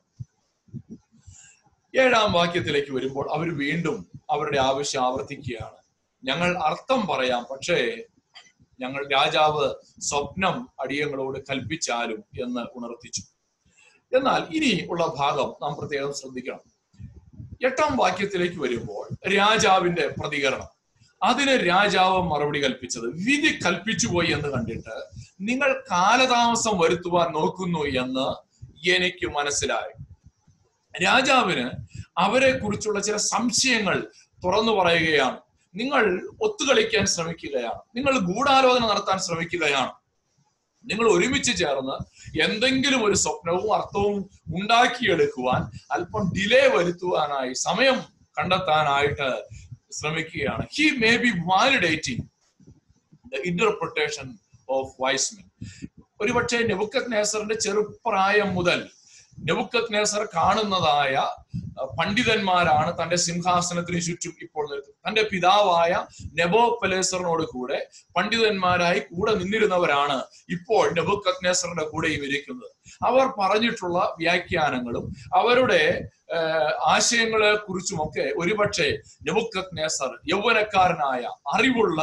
ഏഴാം വാക്യത്തിലേക്ക് വരുമ്പോൾ അവർ വീണ്ടും അവരുടെ ആവശ്യം ആവർത്തിക്കുകയാണ് ഞങ്ങൾ അർത്ഥം പറയാം പക്ഷേ ഞങ്ങൾ രാജാവ് സ്വപ്നം അടിയങ്ങളോട് കൽപ്പിച്ചാലും എന്ന് ഉണർത്തിച്ചു എന്നാൽ ഇനി ഉള്ള ഭാഗം നാം പ്രത്യേകം ശ്രദ്ധിക്കണം എട്ടാം വാക്യത്തിലേക്ക് വരുമ്പോൾ രാജാവിന്റെ പ്രതികരണം അതിന് രാജാവ് മറുപടി കൽപ്പിച്ചത് വിധി കൽപ്പിച്ചു പോയി എന്ന് കണ്ടിട്ട് നിങ്ങൾ കാലതാമസം വരുത്തുവാൻ നോക്കുന്നു എന്ന് എനിക്ക് മനസ്സിലായി രാജാവിന് അവരെ കുറിച്ചുള്ള ചില സംശയങ്ങൾ തുറന്നു പറയുകയാണ് നിങ്ങൾ ഒത്തുകളിക്കാൻ ശ്രമിക്കുകയാണ് നിങ്ങൾ ഗൂഢാലോചന നടത്താൻ ശ്രമിക്കുകയാണ് നിങ്ങൾ ഒരുമിച്ച് ചേർന്ന് എന്തെങ്കിലും ഒരു സ്വപ്നവും അർത്ഥവും ഉണ്ടാക്കിയെടുക്കുവാൻ അല്പം ഡിലേ വരുത്തുവാനായി സമയം കണ്ടെത്താനായിട്ട് ശ്രമിക്കുകയാണ് he may be validating the interpretation of wise men ഒരുപക്ഷെ നെബുക്കത് നേസറിന്റെ ചെറുപ്രായം മുതൽ നെബുക്കത് നേസർ കാണുന്നതായ അഹ്, പണ്ഡിതന്മാരാണ് തന്റെ സിംഹാസനത്തിന് ചുറ്റും ഇപ്പോൾ നിൽക്കുന്നത് തന്റെ പിതാവായ നെബോ പലേസറിനോട് കൂടെ പണ്ഡിതന്മാരായി കൂടെ നിന്നിരുന്നവരാണ് ഇപ്പോൾ നെബുക്കത് നേസറിന്റെ കൂടെയും ഇരിക്കുന്നത് അവർ പറഞ്ഞിട്ടുള്ള വ്യാഖ്യാനങ്ങളും അവരുടെ ആഹ്, ആശയങ്ങളെ കുറിച്ചുമൊക്കെ ഒരുപക്ഷെ നെബുക്കത് നേസർ യൗവനക്കാരനായ അറിവുള്ള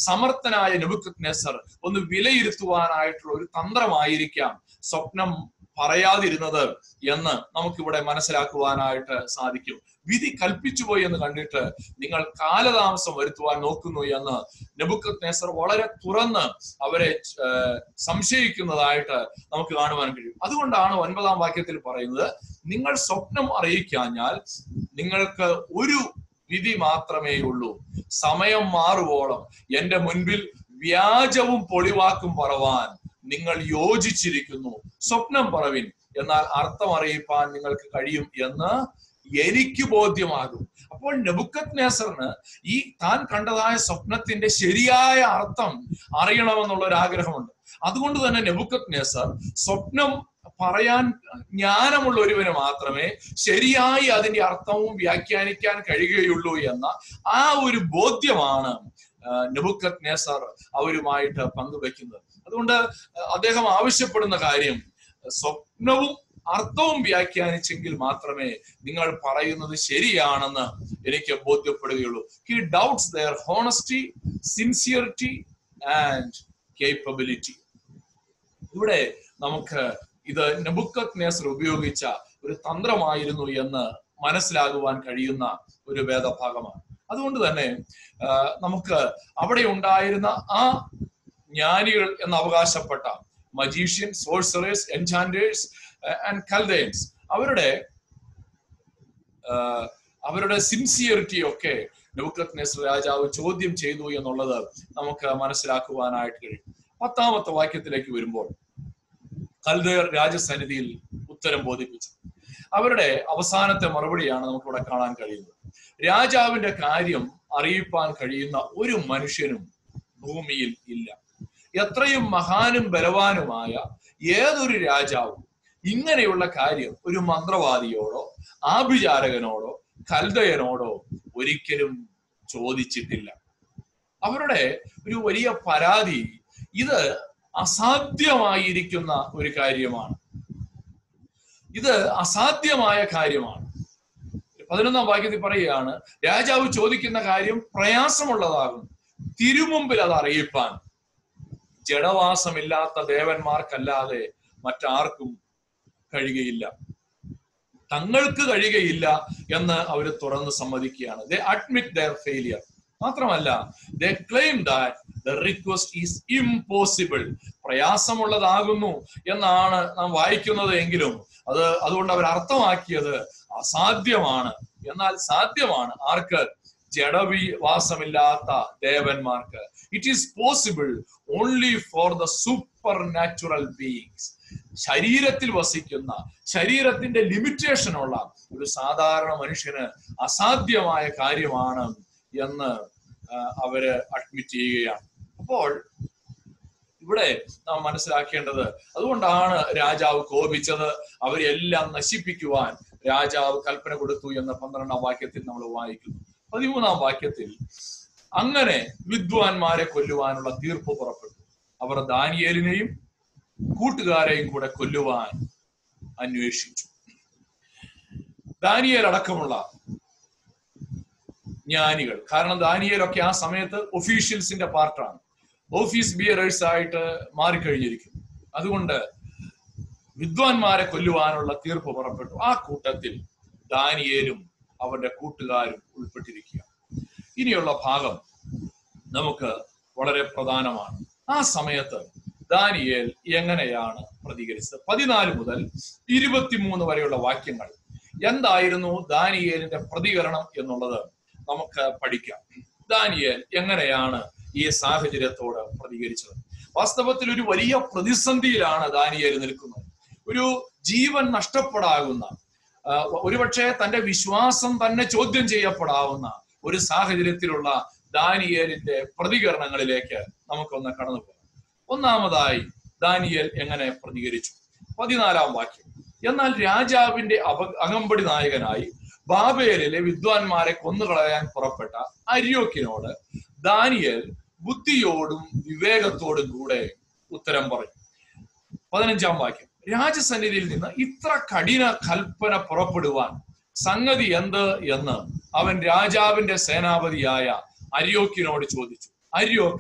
സമർത്ഥനായ നെബുക്കത് നേസർ ഒന്ന് വിലയിരുത്തുവാനായിട്ടുള്ള ഒരു തന്ത്രമായിരിക്കാം സ്വപ്നം പറയാതിരുന്നത് എന്ന് നമുക്കിവിടെ മനസ്സിലാക്കുവാനായിട്ട് സാധിക്കും വിധി കൽപ്പിച്ചു പോയി എന്ന് കണ്ടിട്ട് നിങ്ങൾ കാലതാമസം വരുത്തുവാൻ നോക്കുന്നു എന്ന് നെബുക്കത് നേസർ വളരെ തുറന്ന് അവരെ ഏർ, സംശയിക്കുന്നതായിട്ട് നമുക്ക് കാണുവാൻ കഴിയും അതുകൊണ്ടാണ് ഒൻപതാം വാക്യത്തിൽ പറയുന്നത് നിങ്ങൾ സ്വപ്നം അറിയിക്കാഞ്ഞാൽ നിങ്ങൾക്ക് ഒരു വിധി മാത്രമേ ഉള്ളൂ സമയം മാറുവോളം എന്റെ മുൻപിൽ വ്യാജവും പൊളിവാക്കും പറവാൻ നിങ്ങൾ യോജിച്ചിരിക്കുന്നു സ്വപ്നം പറവിൻ എന്നാൽ അർത്ഥം അറിയിപ്പാൻ നിങ്ങൾക്ക് കഴിയും എന്ന് എനിക്ക് ബോധ്യമാകും അപ്പോൾ നെബുക്കത് നേസറിന് ഈ താൻ കണ്ടതായ സ്വപ്നത്തിന്റെ ശരിയായ അർത്ഥം അറിയണമെന്നുള്ള ഒരു ആഗ്രഹമുണ്ട് അതുകൊണ്ട് തന്നെ നെബുക്കത് നേസർ സ്വപ്നം പറയാൻ ജ്ഞാനമുള്ള ഒരുവന് മാത്രമേ ശരിയായി അതിന്റെ അർത്ഥവും വ്യാഖ്യാനിക്കാൻ കഴിയുകയുള്ളൂ എന്ന ആ ഒരു ബോധ്യമാണ് നെബുക്കത് നേസർ അവരുമായിട്ട് പങ്കുവെക്കുന്നത് അതുകൊണ്ട് അദ്ദേഹം ആവശ്യപ്പെടുന്ന കാര്യം സ്വപ്നവും അർത്ഥവും വ്യാഖ്യാനിച്ചെങ്കിൽ മാത്രമേ നിങ്ങൾ പറയുന്നത് ശരിയാണെന്ന് എനിക്ക് ബോധ്യപ്പെടുകയുള്ളൂ he doubts their honesty sincerity and capability ഇവിടെ നമുക്ക് ഇത് നെബുക്കത് നേസർ ഉപയോഗിച്ച ഒരു തന്ത്രമായിരുന്നു എന്ന് മനസ്സിലാകുവാൻ കഴിയുന്ന ഒരു വേദഭാഗമാണ് അതുകൊണ്ട് തന്നെ ആ, നമുക്ക് അവിടെ ഉണ്ടായിരുന്ന ആ ജ്ഞാനികൾ എന്ന് അവകാശപ്പെട്ട മജീഷ്യൻ സോഴ്സറേഴ്സ് എൻചാൻഡേഴ്സ് ആൻഡ് കൽദയൻസ് അവരുടെ ആ, അവരുടെ സിൻസിയറിറ്റി ഒക്കെ നെബുക്കത് നെസർ രാജാവ് ചോദ്യം ചെയ്തു എന്നുള്ളത് നമുക്ക് മനസ്സിലാക്കുവാനായിട്ട് കഴിയും പത്താമത്തെ വാക്യത്തിലേക്ക് വരുമ്പോൾ കൽദയർ രാജസന്നിധിയിൽ ഉത്തരം ബോധിപ്പിച്ചു അവരുടെ അവസാനത്തെ മറുപടിയാണ് നമുക്കിവിടെ കാണാൻ കഴിയുന്നത് രാജാവിന്റെ കാര്യം അറിയിപ്പാൻ കഴിയുന്ന ഒരു മനുഷ്യനും ഭൂമിയിൽ ഇല്ല എത്രയും മഹാനും ബലവാനുമായ ഏതൊരു രാജാവും ഇങ്ങനെയുള്ള കാര്യം ഒരു മന്ത്രവാദിയോടോ ആഭിചാരകനോടോ കൽദയനോടോ ഒരിക്കലും ചോദിച്ചിട്ടില്ല അവരുടെ ഒരു വലിയ പരാതി ഇത് അസാധ്യമായിരിക്കുന്ന ഒരു കാര്യമാണ് ഇത് അസാധ്യമായ കാര്യമാണ് പതിനൊന്നാം വാക്യത്തിൽ പറയുകയാണ് രാജാവ് ചോദിക്കുന്ന കാര്യം പ്രയാസമുള്ളതാകും തിരുമുമ്പിൽ അത് അറിയിപ്പാൻ ജഡവാസമില്ലാത്ത ദേവന്മാർക്കല്ലാതെ മറ്റാർക്കും കഴിയുകയില്ല തങ്ങൾക്ക് കഴിയുകയില്ല എന്ന് അവർ തുറന്ന് സമ്മതിക്കുകയാണ് ദേ അഡ്മിറ്റ് ദയർ ഫെയിലിയർ മാത്രമല്ല they claim that the request is impossible പ്രയാസമുള്ളതാകുന്നു എന്നാണ് നാം വായിക്കുന്നത് എങ്കിലും അത് അതുകൊണ്ട് അവർ അർത്ഥമാക്കിയത് അസാധ്യമാണ് എന്നാൽ സാധ്യമാണ് ആർക്ക് ജഡവി വാസമില്ലാത്ത ദേവന്മാർക്ക് it is possible only for the supernatural beings ശരീരത്തിൽ വസിക്കുന്ന ശരീരത്തിന്റെ ലിമിറ്റേഷൻ ഉള്ള ഒരു സാധാരണ മനുഷ്യന് അസാധ്യമായ കാര്യമാണ് എന്ന് ആ, അവര് അഡ്മിറ്റ് ചെയ്യുകയാണ് അപ്പോൾ ഇവിടെ നാം മനസ്സിലാക്കേണ്ടത് അതുകൊണ്ടാണ് രാജാവ് കോപിച്ചത് അവരെല്ലാം നശിപ്പിക്കുവാൻ രാജാവ് കൽപ്പന കൊടുത്തു എന്ന പന്ത്രണ്ടാം വാക്യത്തിൽ നമ്മൾ വായിക്കുന്നു പതിമൂന്നാം വാക്യത്തിൽ അങ്ങനെ വിദ്വാൻമാരെ കൊല്ലുവാനുള്ള തീർപ്പ് പുറപ്പെട്ടു അവർ ദാനിയേലിനെയും കൂട്ടുകാരെയും കൂടെ കൊല്ലുവാൻ അന്വേഷിച്ചു ദാനിയേൽ അടക്കമുള്ള ജ്ഞാനികൾ കാരണം ദാനിയേലൊക്കെ ആ സമയത്ത് ഒഫീഷ്യൽസിന്റെ പാർട്ടാണ് ഓഫീസ് ബിയറേഴ്സ് ആയിട്ട് മാറിക്കഴിഞ്ഞിരിക്കുന്നു അതുകൊണ്ട് വിദ്വാൻമാരെ കൊല്ലുവാനുള്ള തീർപ്പ് പുറപ്പെട്ടു ആ കൂട്ടത്തിൽ ദാനിയേലും അവരുടെ കൂട്ടുകാരും ഉൾപ്പെട്ടിരിക്കുക ഇനിയുള്ള ഭാഗം നമുക്ക് വളരെ പ്രധാനമാണ് ആ സമയത്ത് ദാനിയേൽ എങ്ങനെയാണ് പ്രതികരിച്ചത് പതിനാല് മുതൽ ഇരുപത്തിമൂന്ന് വരെയുള്ള വാക്യങ്ങൾ എന്തായിരുന്നു ദാനിയേലിന്റെ പ്രതികരണം എന്നുള്ളത് നമുക്ക് പഠിക്കാം ദാനിയേൽ എങ്ങനെയാണ് ഈ സാഹചര്യത്തോട് പ്രതികരിച്ചത് വാസ്തവത്തിൽ ഒരു വലിയ പ്രതിസന്ധിയിലാണ് ദാനിയേൽ നിൽക്കുന്നത് ഒരു ജീവൻ നഷ്ടപ്പെടാകുന്ന ആ, ഒരുപക്ഷെ തന്റെ വിശ്വാസം തന്നെ ചോദ്യം ചെയ്യപ്പെടാവുന്ന ഒരു സാഹചര്യത്തിലുള്ള ദാനിയേലിന്റെ പ്രതികരണങ്ങളിലേക്ക് നമുക്കൊന്ന് കടന്നു പോകാം ഒന്നാമതായി ദാനിയേൽ എങ്ങനെ പ്രതികരിച്ചു പതിനാലാം വാക്യം എന്നാൽ രാജാവിന്റെ അപ അകമ്പടി നായകനായി ബാബേലിലെ വിദ്വാൻമാരെ കൊന്നുകളയാൻ പുറപ്പെട്ട അര്യോക്കിനോട് ദാനിയേൽ ബുദ്ധിയോടും വിവേകത്തോടും കൂടെ ഉത്തരം പറഞ്ഞു പതിനഞ്ചാം വാക്യം രാജസന്നിധിയിൽ നിന്ന് ഇത്ര കഠിന കൽപ്പന പുറപ്പെടുവാൻ സംഗതി എന്ത് എന്ന് അവൻ രാജാവിന്റെ സേനാപതിയായ അര്യോക്കിനോട് ചോദിച്ചു അര്യോക്ക്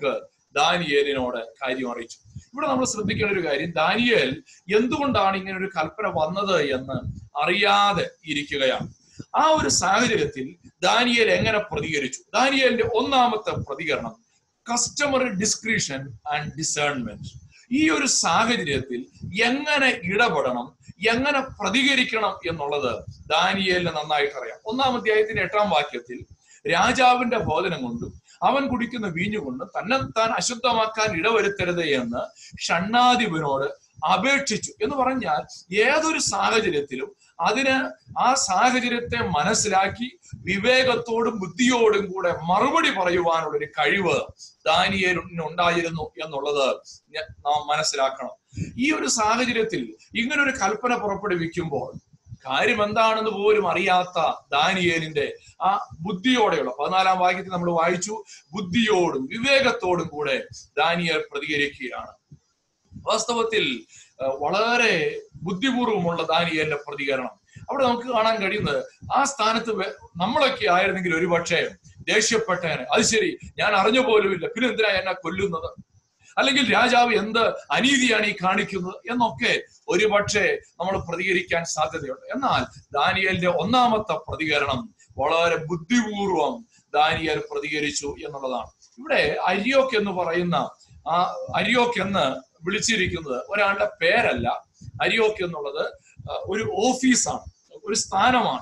ദാനിയേലിനോട് കാര്യം അറിയിച്ചു ഇവിടെ നമ്മൾ ശ്രദ്ധിക്കേണ്ട ഒരു കാര്യം ദാനിയേൽ എന്തുകൊണ്ടാണ് ഇങ്ങനെ ഒരു കൽപ്പന വന്നത് എന്ന് അറിയാതെ ഇരിക്കുകയാണ് ആ ഒരു സാഹചര്യത്തിൽ ദാനിയേൽ എങ്ങനെ പ്രതികരിച്ചു ദാനിയേലിന്റെ ഒന്നാമത്തെ പ്രതികരണം കസ്റ്റമർ ഡിസ്ക്രിഷൻ ആൻഡ് ഡിസേൺമെന്റ് ഈ ഒരു സാഹചര്യത്തിൽ എങ്ങനെ ഇടപെടണം എങ്ങനെ പ്രതികരിക്കണം എന്നുള്ളത് ദാനിയേലിന് നന്നായിട്ട് അറിയാം ഒന്നാം അധ്യായത്തിന്റെ എട്ടാം വാക്യത്തിൽ രാജാവിന്റെ ബോധനം കൊണ്ടും അവൻ കുടിക്കുന്ന വീഞ്ഞുകൊണ്ട് തന്നെ താൻ അശുദ്ധമാക്കാൻ ഇടവരുത്തരുത് എന്ന് ഷണ്ണാധിപനോട് അപേക്ഷിച്ചു എന്ന് പറഞ്ഞാൽ ഏതൊരു സാഹചര്യത്തിലും അതിന് ആ സാഹചര്യത്തെ മനസ്സിലാക്കി വിവേകത്തോടും ബുദ്ധിയോടും കൂടെ മറുപടി പറയുവാനുള്ള ഒരു കഴിവ് ദാനിയേലിന് ഉണ്ടായിരുന്നു എന്നുള്ളത് ഞ- നാം മനസ്സിലാക്കണം ഈ ഒരു സാഹചര്യത്തിൽ ഇങ്ങനെ ഒരു കൽപ്പന പുറപ്പെടുവിക്കുമ്പോൾ കാര്യം എന്താണെന്ന് പോലും അറിയാത്ത ദാനിയേലിന്റെ ആ ബുദ്ധിയോടെയുള്ള പതിനാലാം വാക്യത്തിൽ നമ്മൾ വായിച്ചു ബുദ്ധിയോടും വിവേകത്തോടും കൂടെ ദാനിയേൽ പ്രതികരിക്കുകയാണ് വാസ്തവത്തിൽ ആ, വളരെ ബുദ്ധിപൂർവമുള്ള ദാനിയേലിന്റെ പ്രതികരണം അവിടെ നമുക്ക് കാണാൻ കഴിയുന്നത് ആ സ്ഥാനത്ത് വെ- നമ്മളൊക്കെ ആയിരുന്നെങ്കിൽ ഒരുപക്ഷെ ദേഷ്യപ്പെട്ടേനെ അത് ശരി ഞാൻ അറിഞ്ഞ പോലുമില്ല പിന്നെ എന്തിനാ എന്നെ കൊല്ലുന്നത് അല്ലെങ്കിൽ രാജാവ് എന്ത് അനീതിയാണ് ഈ കാണിക്കുന്നത് എന്നൊക്കെ ഒരുപക്ഷെ നമ്മൾ പ്രതികരിക്കാൻ സാധ്യതയുണ്ട് എന്നാൽ ദാനിയലിന്റെ ഒന്നാമത്തെ പ്രതികരണം വളരെ ബുദ്ധിപൂർവം ദാനിയൽ പ്രതികരിച്ചു എന്നുള്ളതാണ് ഇവിടെ അരിയോക്ക് എന്ന് പറയുന്ന ആ അരിയോക്ക് എന്ന് വിളിച്ചിരിക്കുന്നത് ഒരാളുടെ പേരല്ല അരിയോക്ക് എന്നുള്ളത് ആ, ഒരു ഓഫീസാണ് ഒരു സ്ഥാനമാണ്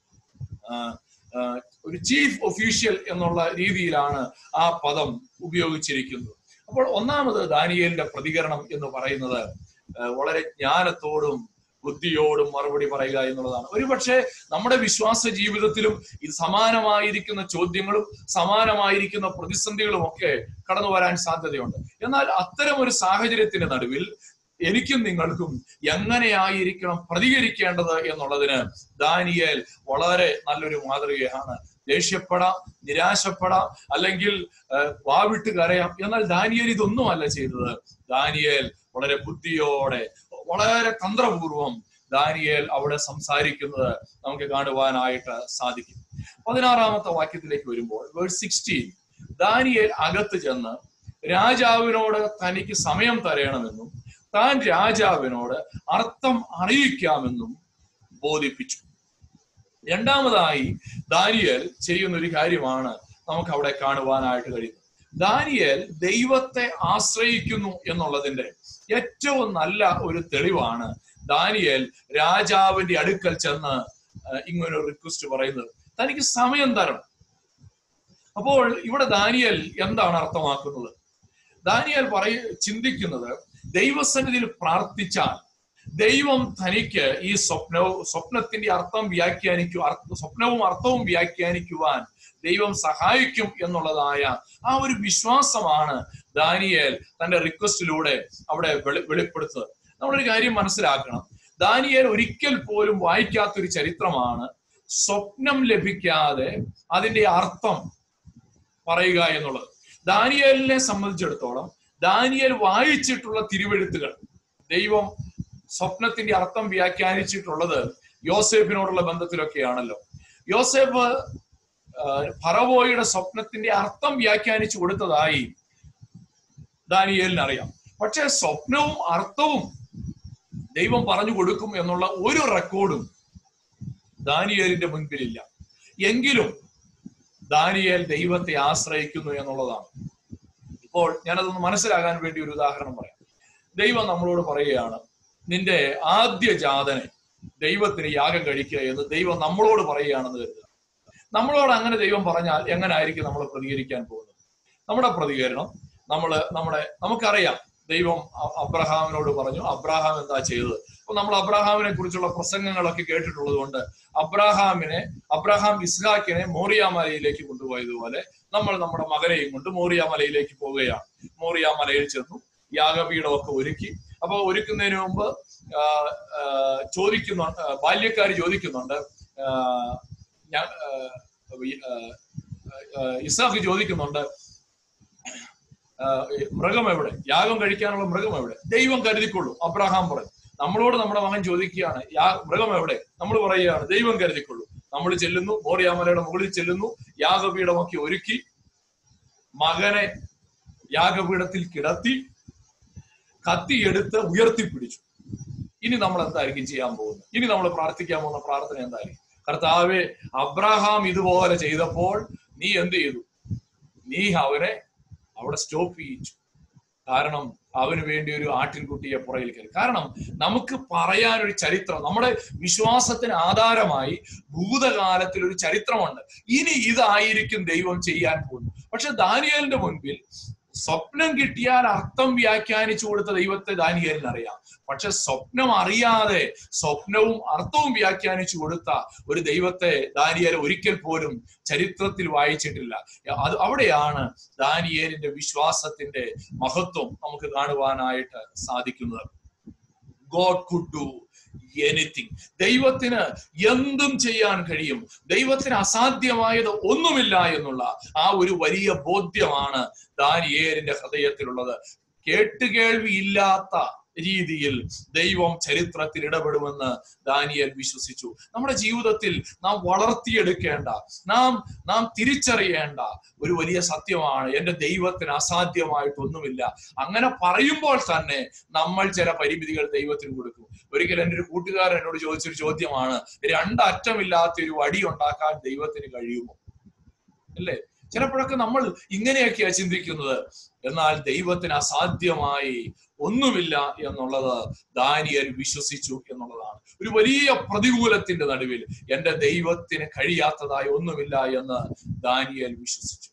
ആ, ആ, ഒരു ചീഫ് ഒഫീഷ്യൽ എന്നുള്ള രീതിയിലാണ് ആ പദം ഉപയോഗിച്ചിരിക്കുന്നത് അപ്പോൾ ഒന്നാമത് ദാനിയേലിന്റെ പ്രതികരണം എന്ന് പറയുന്നത് ആ, വളരെ ജ്ഞാനത്തോടും ബുദ്ധിയോടും മറുപടി പറയുക എന്നുള്ളതാണ് ഒരുപക്ഷെ നമ്മുടെ വിശ്വാസ ജീവിതത്തിലും ഇത് സമാനമായിരിക്കുന്ന ചോദ്യങ്ങളും സമാനമായിരിക്കുന്ന പ്രതിസന്ധികളും ഒക്കെ കടന്നു വരാൻ സാധ്യതയുണ്ട് എന്നാൽ അത്തരം ഒരു സാഹചര്യത്തിന്റെ നടുവിൽ എനിക്കും നിങ്ങൾക്കും എങ്ങനെയായിരിക്കണം പ്രതികരിക്കേണ്ടത് എന്നുള്ളതിന് ദാനിയേൽ വളരെ നല്ലൊരു മാതൃകയാണ് ദേഷ്യപ്പെടാം നിരാശപ്പെടാം അല്ലെങ്കിൽ ഏഹ്, വാവിട്ട് കരയാം എന്നാൽ ദാനിയേൽ ഇതൊന്നുമല്ല ചെയ്തത് ദാനിയേൽ വളരെ ബുദ്ധിയോടെ വളരെ തന്ത്രപൂർവം ദാനിയേൽ അവിടെ സംസാരിക്കുന്നത് നമുക്ക് കാണുവാനായിട്ട് സാധിക്കും പതിനാറാമത്തെ വാക്യത്തിലേക്ക് വരുമ്പോൾ വേഴ്സ് സിക്സ്റ്റീൻ ദാനിയേൽ അകത്ത് ചെന്ന് രാജാവിനോട് തനിക്ക് സമയം തരയണമെന്നും താൻ രാജാവിനോട് അർത്ഥം അറിയിക്കാമെന്നും ബോധിപ്പിച്ചു രണ്ടാമതായി ദാനിയേൽ ചെയ്യുന്ന ഒരു കാര്യമാണ് നമുക്ക് അവിടെ കാണുവാനായിട്ട് കഴിയുന്നത് ദാനിയേൽ ദൈവത്തെ ആശ്രയിക്കുന്നു എന്നുള്ളതിന്റെ ഏറ്റവും നല്ല ഒരു തെളിവാണ് ദാനിയേൽ രാജാവിന്റെ അടുക്കൽ ചെന്ന് ഏഹ്, ഇങ്ങനെ ഒരു റിക്വസ്റ്റ് പറയുന്നത് തനിക്ക് സമയം തരണം അപ്പോൾ ഇവിടെ ദാനിയേൽ എന്താണ് അർത്ഥമാക്കുന്നത് ദാനിയേൽ പറയ ചിന്തിക്കുന്നത് ദൈവസന്നിധിയിൽ പ്രാർത്ഥിച്ചാൽ ദൈവം തനിക്ക് ഈ സ്വപ്നവും സ്വപ്നത്തിന്റെ അർത്ഥം വ്യാഖ്യാനിക്കു അർത്ഥ- സ്വപ്നവും അർത്ഥവും വ്യാഖ്യാനിക്കുവാൻ ദൈവം സഹായിക്കും എന്നുള്ളതായ ആ ഒരു വിശ്വാസമാണ് ദാനിയേൽ തന്റെ റിക്വസ്റ്റിലൂടെ അവിടെ വെളി വെളിപ്പെടുത്തുന്നത് നമ്മളൊരു കാര്യം മനസ്സിലാക്കണം ദാനിയേൽ ഒരിക്കൽ പോലും വായിക്കാത്തൊരു ചരിത്രമാണ് സ്വപ്നം ലഭിക്കാതെ അതിന്റെ അർത്ഥം പറയുക എന്നുള്ളത് ദാനിയേലിനെ സംബന്ധിച്ചിടത്തോളം ദാനിയേൽ വായിച്ചിട്ടുള്ള തിരുവെഴുത്തുകൾ ദൈവം സ്വപ്നത്തിന്റെ അർത്ഥം വ്യാഖ്യാനിച്ചിട്ടുള്ളത് യോസേഫിനോടുള്ള ബന്ധത്തിലൊക്കെയാണല്ലോ യോസേഫ് ആ, ഫറവോയുടെ സ്വപ്നത്തിന്റെ അർത്ഥം വ്യാഖ്യാനിച്ചു കൊടുത്തതായി ദാനിയേലിന് അറിയാം പക്ഷെ സ്വപ്നവും അർത്ഥവും ദൈവം പറഞ്ഞു കൊടുക്കും എന്നുള്ള ഒരു റെക്കോർഡും ദാനിയേലിന്റെ മുൻപിലില്ല എങ്കിലും ദാനിയേൽ ദൈവത്തെ ആശ്രയിക്കുന്നു എന്നുള്ളതാണ് ഇപ്പോൾ ഞാനതൊന്ന് മനസ്സിലാകാൻ വേണ്ടി ഒരു ഉദാഹരണം പറയാം ദൈവം നമ്മളോട് പറയുകയാണ് നിന്റെ ആദ്യ ജാതനെ ദൈവത്തിന് യാഗം കഴിക്കുക എന്ന് ദൈവം നമ്മളോട് പറയുകയാണെന്ന് കരുതുക നമ്മളോട് അങ്ങനെ ദൈവം പറഞ്ഞാൽ എങ്ങനെ ആയിരിക്കും നമ്മൾ പ്രതികരിക്കാൻ പോകുന്നത് നമ്മുടെ പ്രതികരണം നമ്മൾ നമ്മുടെ നമുക്കറിയാം ദൈവം അ- അബ്രഹാമിനോട് പറഞ്ഞു അബ്രഹാം എന്താ ചെയ്തത് അപ്പൊ നമ്മൾ അബ്രഹാമിനെ കുറിച്ചുള്ള പ്രസംഗങ്ങളൊക്കെ കേട്ടിട്ടുള്ളത് കൊണ്ട് അബ്രഹാമിനെ അബ്രഹാം ഇസ്ഹാക്കിനെ മോറിയ മലയിലേക്ക് കൊണ്ടുപോയതുപോലെ നമ്മൾ നമ്മുടെ മകനെയും കൊണ്ട് മോറിയ മലയിലേക്ക് പോവുകയാണ് മോറിയ മലയിൽ ചെന്നു യാഗപീഠമൊക്കെ ഒരുക്കി അപ്പൊ ഒരുക്കുന്നതിന് മുമ്പ് ആ, ആ, ചോദിക്കുന്നുണ്ട് ബാല്യക്കാർ ചോദിക്കുന്നുണ്ട് ആ, ഞാൻ ആ, ഈ, ആ, ആ, ഇസാഖ് ചോദിക്കുന്നുണ്ട് ആ, ഈ മൃഗം എവിടെ യാഗം കഴിക്കാനുള്ള മൃഗം എവിടെ ദൈവം കരുതിക്കൊള്ളൂ അബ്രഹാം പറഞ്ഞു നമ്മളോട് നമ്മുടെ മകൻ ചോദിക്കുകയാണ് യാ മൃഗം എവിടെ നമ്മൾ പറയുകയാണ് ദൈവം കരുതിക്കൊള്ളൂ നമ്മൾ ചെല്ലുന്നു മോറിയാമലയുടെ മുകളിൽ ചെല്ലുന്നു യാഗപീഠമൊക്കെ ഒരുക്കി മകനെ യാഗപീഠത്തിൽ കിടത്തി കത്തിയെടുത്ത് ഉയർത്തിപ്പിടിച്ചു ഇനി നമ്മൾ എന്തായിരിക്കും ചെയ്യാൻ പോകുന്നത് ഇനി നമ്മൾ പ്രാർത്ഥിക്കാൻ പോകുന്ന പ്രാർത്ഥന എന്തായിരിക്കും കർത്താവെ അബ്രഹാം ഇതുപോലെ ചെയ്തപ്പോൾ നീ എന്ത് ചെയ്തു നീ അവനെ അവിടെ സ്റ്റോപ്പ് ചെയ്യിച്ചു കാരണം അവന് വേണ്ടി ഒരു ആട്ടിൻകുട്ടിയെ പുറകിൽ കയറി കാരണം നമുക്ക് പറയാനൊരു ചരിത്രം നമ്മുടെ വിശ്വാസത്തിന് ആധാരമായി ഭൂതകാലത്തിൽ ഒരു ചരിത്രമുണ്ട് ഇനി ഇതായിരിക്കും ദൈവം ചെയ്യാൻ പോകുന്നത് പക്ഷെ ദാനിയലിന്റെ മുൻപിൽ സ്വപ്നം കിട്ടിയാൽ അർത്ഥം വ്യാഖ്യാനിച്ചു കൊടുത്ത ദൈവത്തെ ദാനിയലിന് അറിയാം പക്ഷെ സ്വപ്നം അറിയാതെ സ്വപ്നവും അർത്ഥവും വ്യാഖ്യാനിച്ചു കൊടുത്ത ഒരു ദൈവത്തെ ദാനിയേൽ ഒരിക്കൽ പോലും ചരിത്രത്തിൽ വായിച്ചിട്ടില്ല അത് അവിടെയാണ് ദാനിയേലിന്റെ വിശ്വാസത്തിന്റെ മഹത്വം നമുക്ക് കാണുവാനായിട്ട് സാധിക്കുന്നത് ഗോഡ് കുഡ് ഡു എനിത്തിങ് ദൈവത്തിന് എന്തും ചെയ്യാൻ കഴിയും ദൈവത്തിന് അസാധ്യമായത് ഒന്നുമില്ല എന്നുള്ള ആ ഒരു വലിയ ബോധ്യമാണ് ദാനിയേലിന്റെ ഹൃദയത്തിലുള്ളത് കേട്ടുകേൾവി ഇല്ലാത്ത രീതിയിൽ ദൈവം ചരിത്രത്തിൽ ഇടപെടുമെന്ന് ദാനിയൽ വിശ്വസിച്ചു നമ്മുടെ ജീവിതത്തിൽ നാം വളർത്തിയെടുക്കേണ്ട നാം നാം തിരിച്ചറിയേണ്ട ഒരു വലിയ സത്യമാണ് എന്റെ ദൈവത്തിന് അസാധ്യമായിട്ടൊന്നുമില്ല അങ്ങനെ പറയുമ്പോൾ തന്നെ നമ്മൾ ചില പരിമിതികൾ ദൈവത്തിന് കൊടുക്കും ഒരിക്കൽ എൻ്റെ ഒരു കൂട്ടുകാരൻ എന്നോട് ചോദിച്ചൊരു ചോദ്യമാണ് രണ്ടറ്റമില്ലാത്ത ഒരു വടി ഉണ്ടാക്കാൻ ദൈവത്തിന് കഴിയുമോ അല്ലേ ചിലപ്പോഴൊക്കെ നമ്മൾ ഇങ്ങനെയൊക്കെയാ ചിന്തിക്കുന്നത് എന്നാൽ ദൈവത്തിന് അസാധ്യമായി ഒന്നുമില്ല എന്നുള്ളത് ദാനിയൽ വിശ്വസിച്ചു എന്നുള്ളതാണ് ഒരു വലിയ പ്രതികൂലത്തിന്റെ നടുവിൽ എന്റെ ദൈവത്തിന് കഴിയാത്തതായി ഒന്നുമില്ല എന്ന് ദാനിയൽ വിശ്വസിച്ചു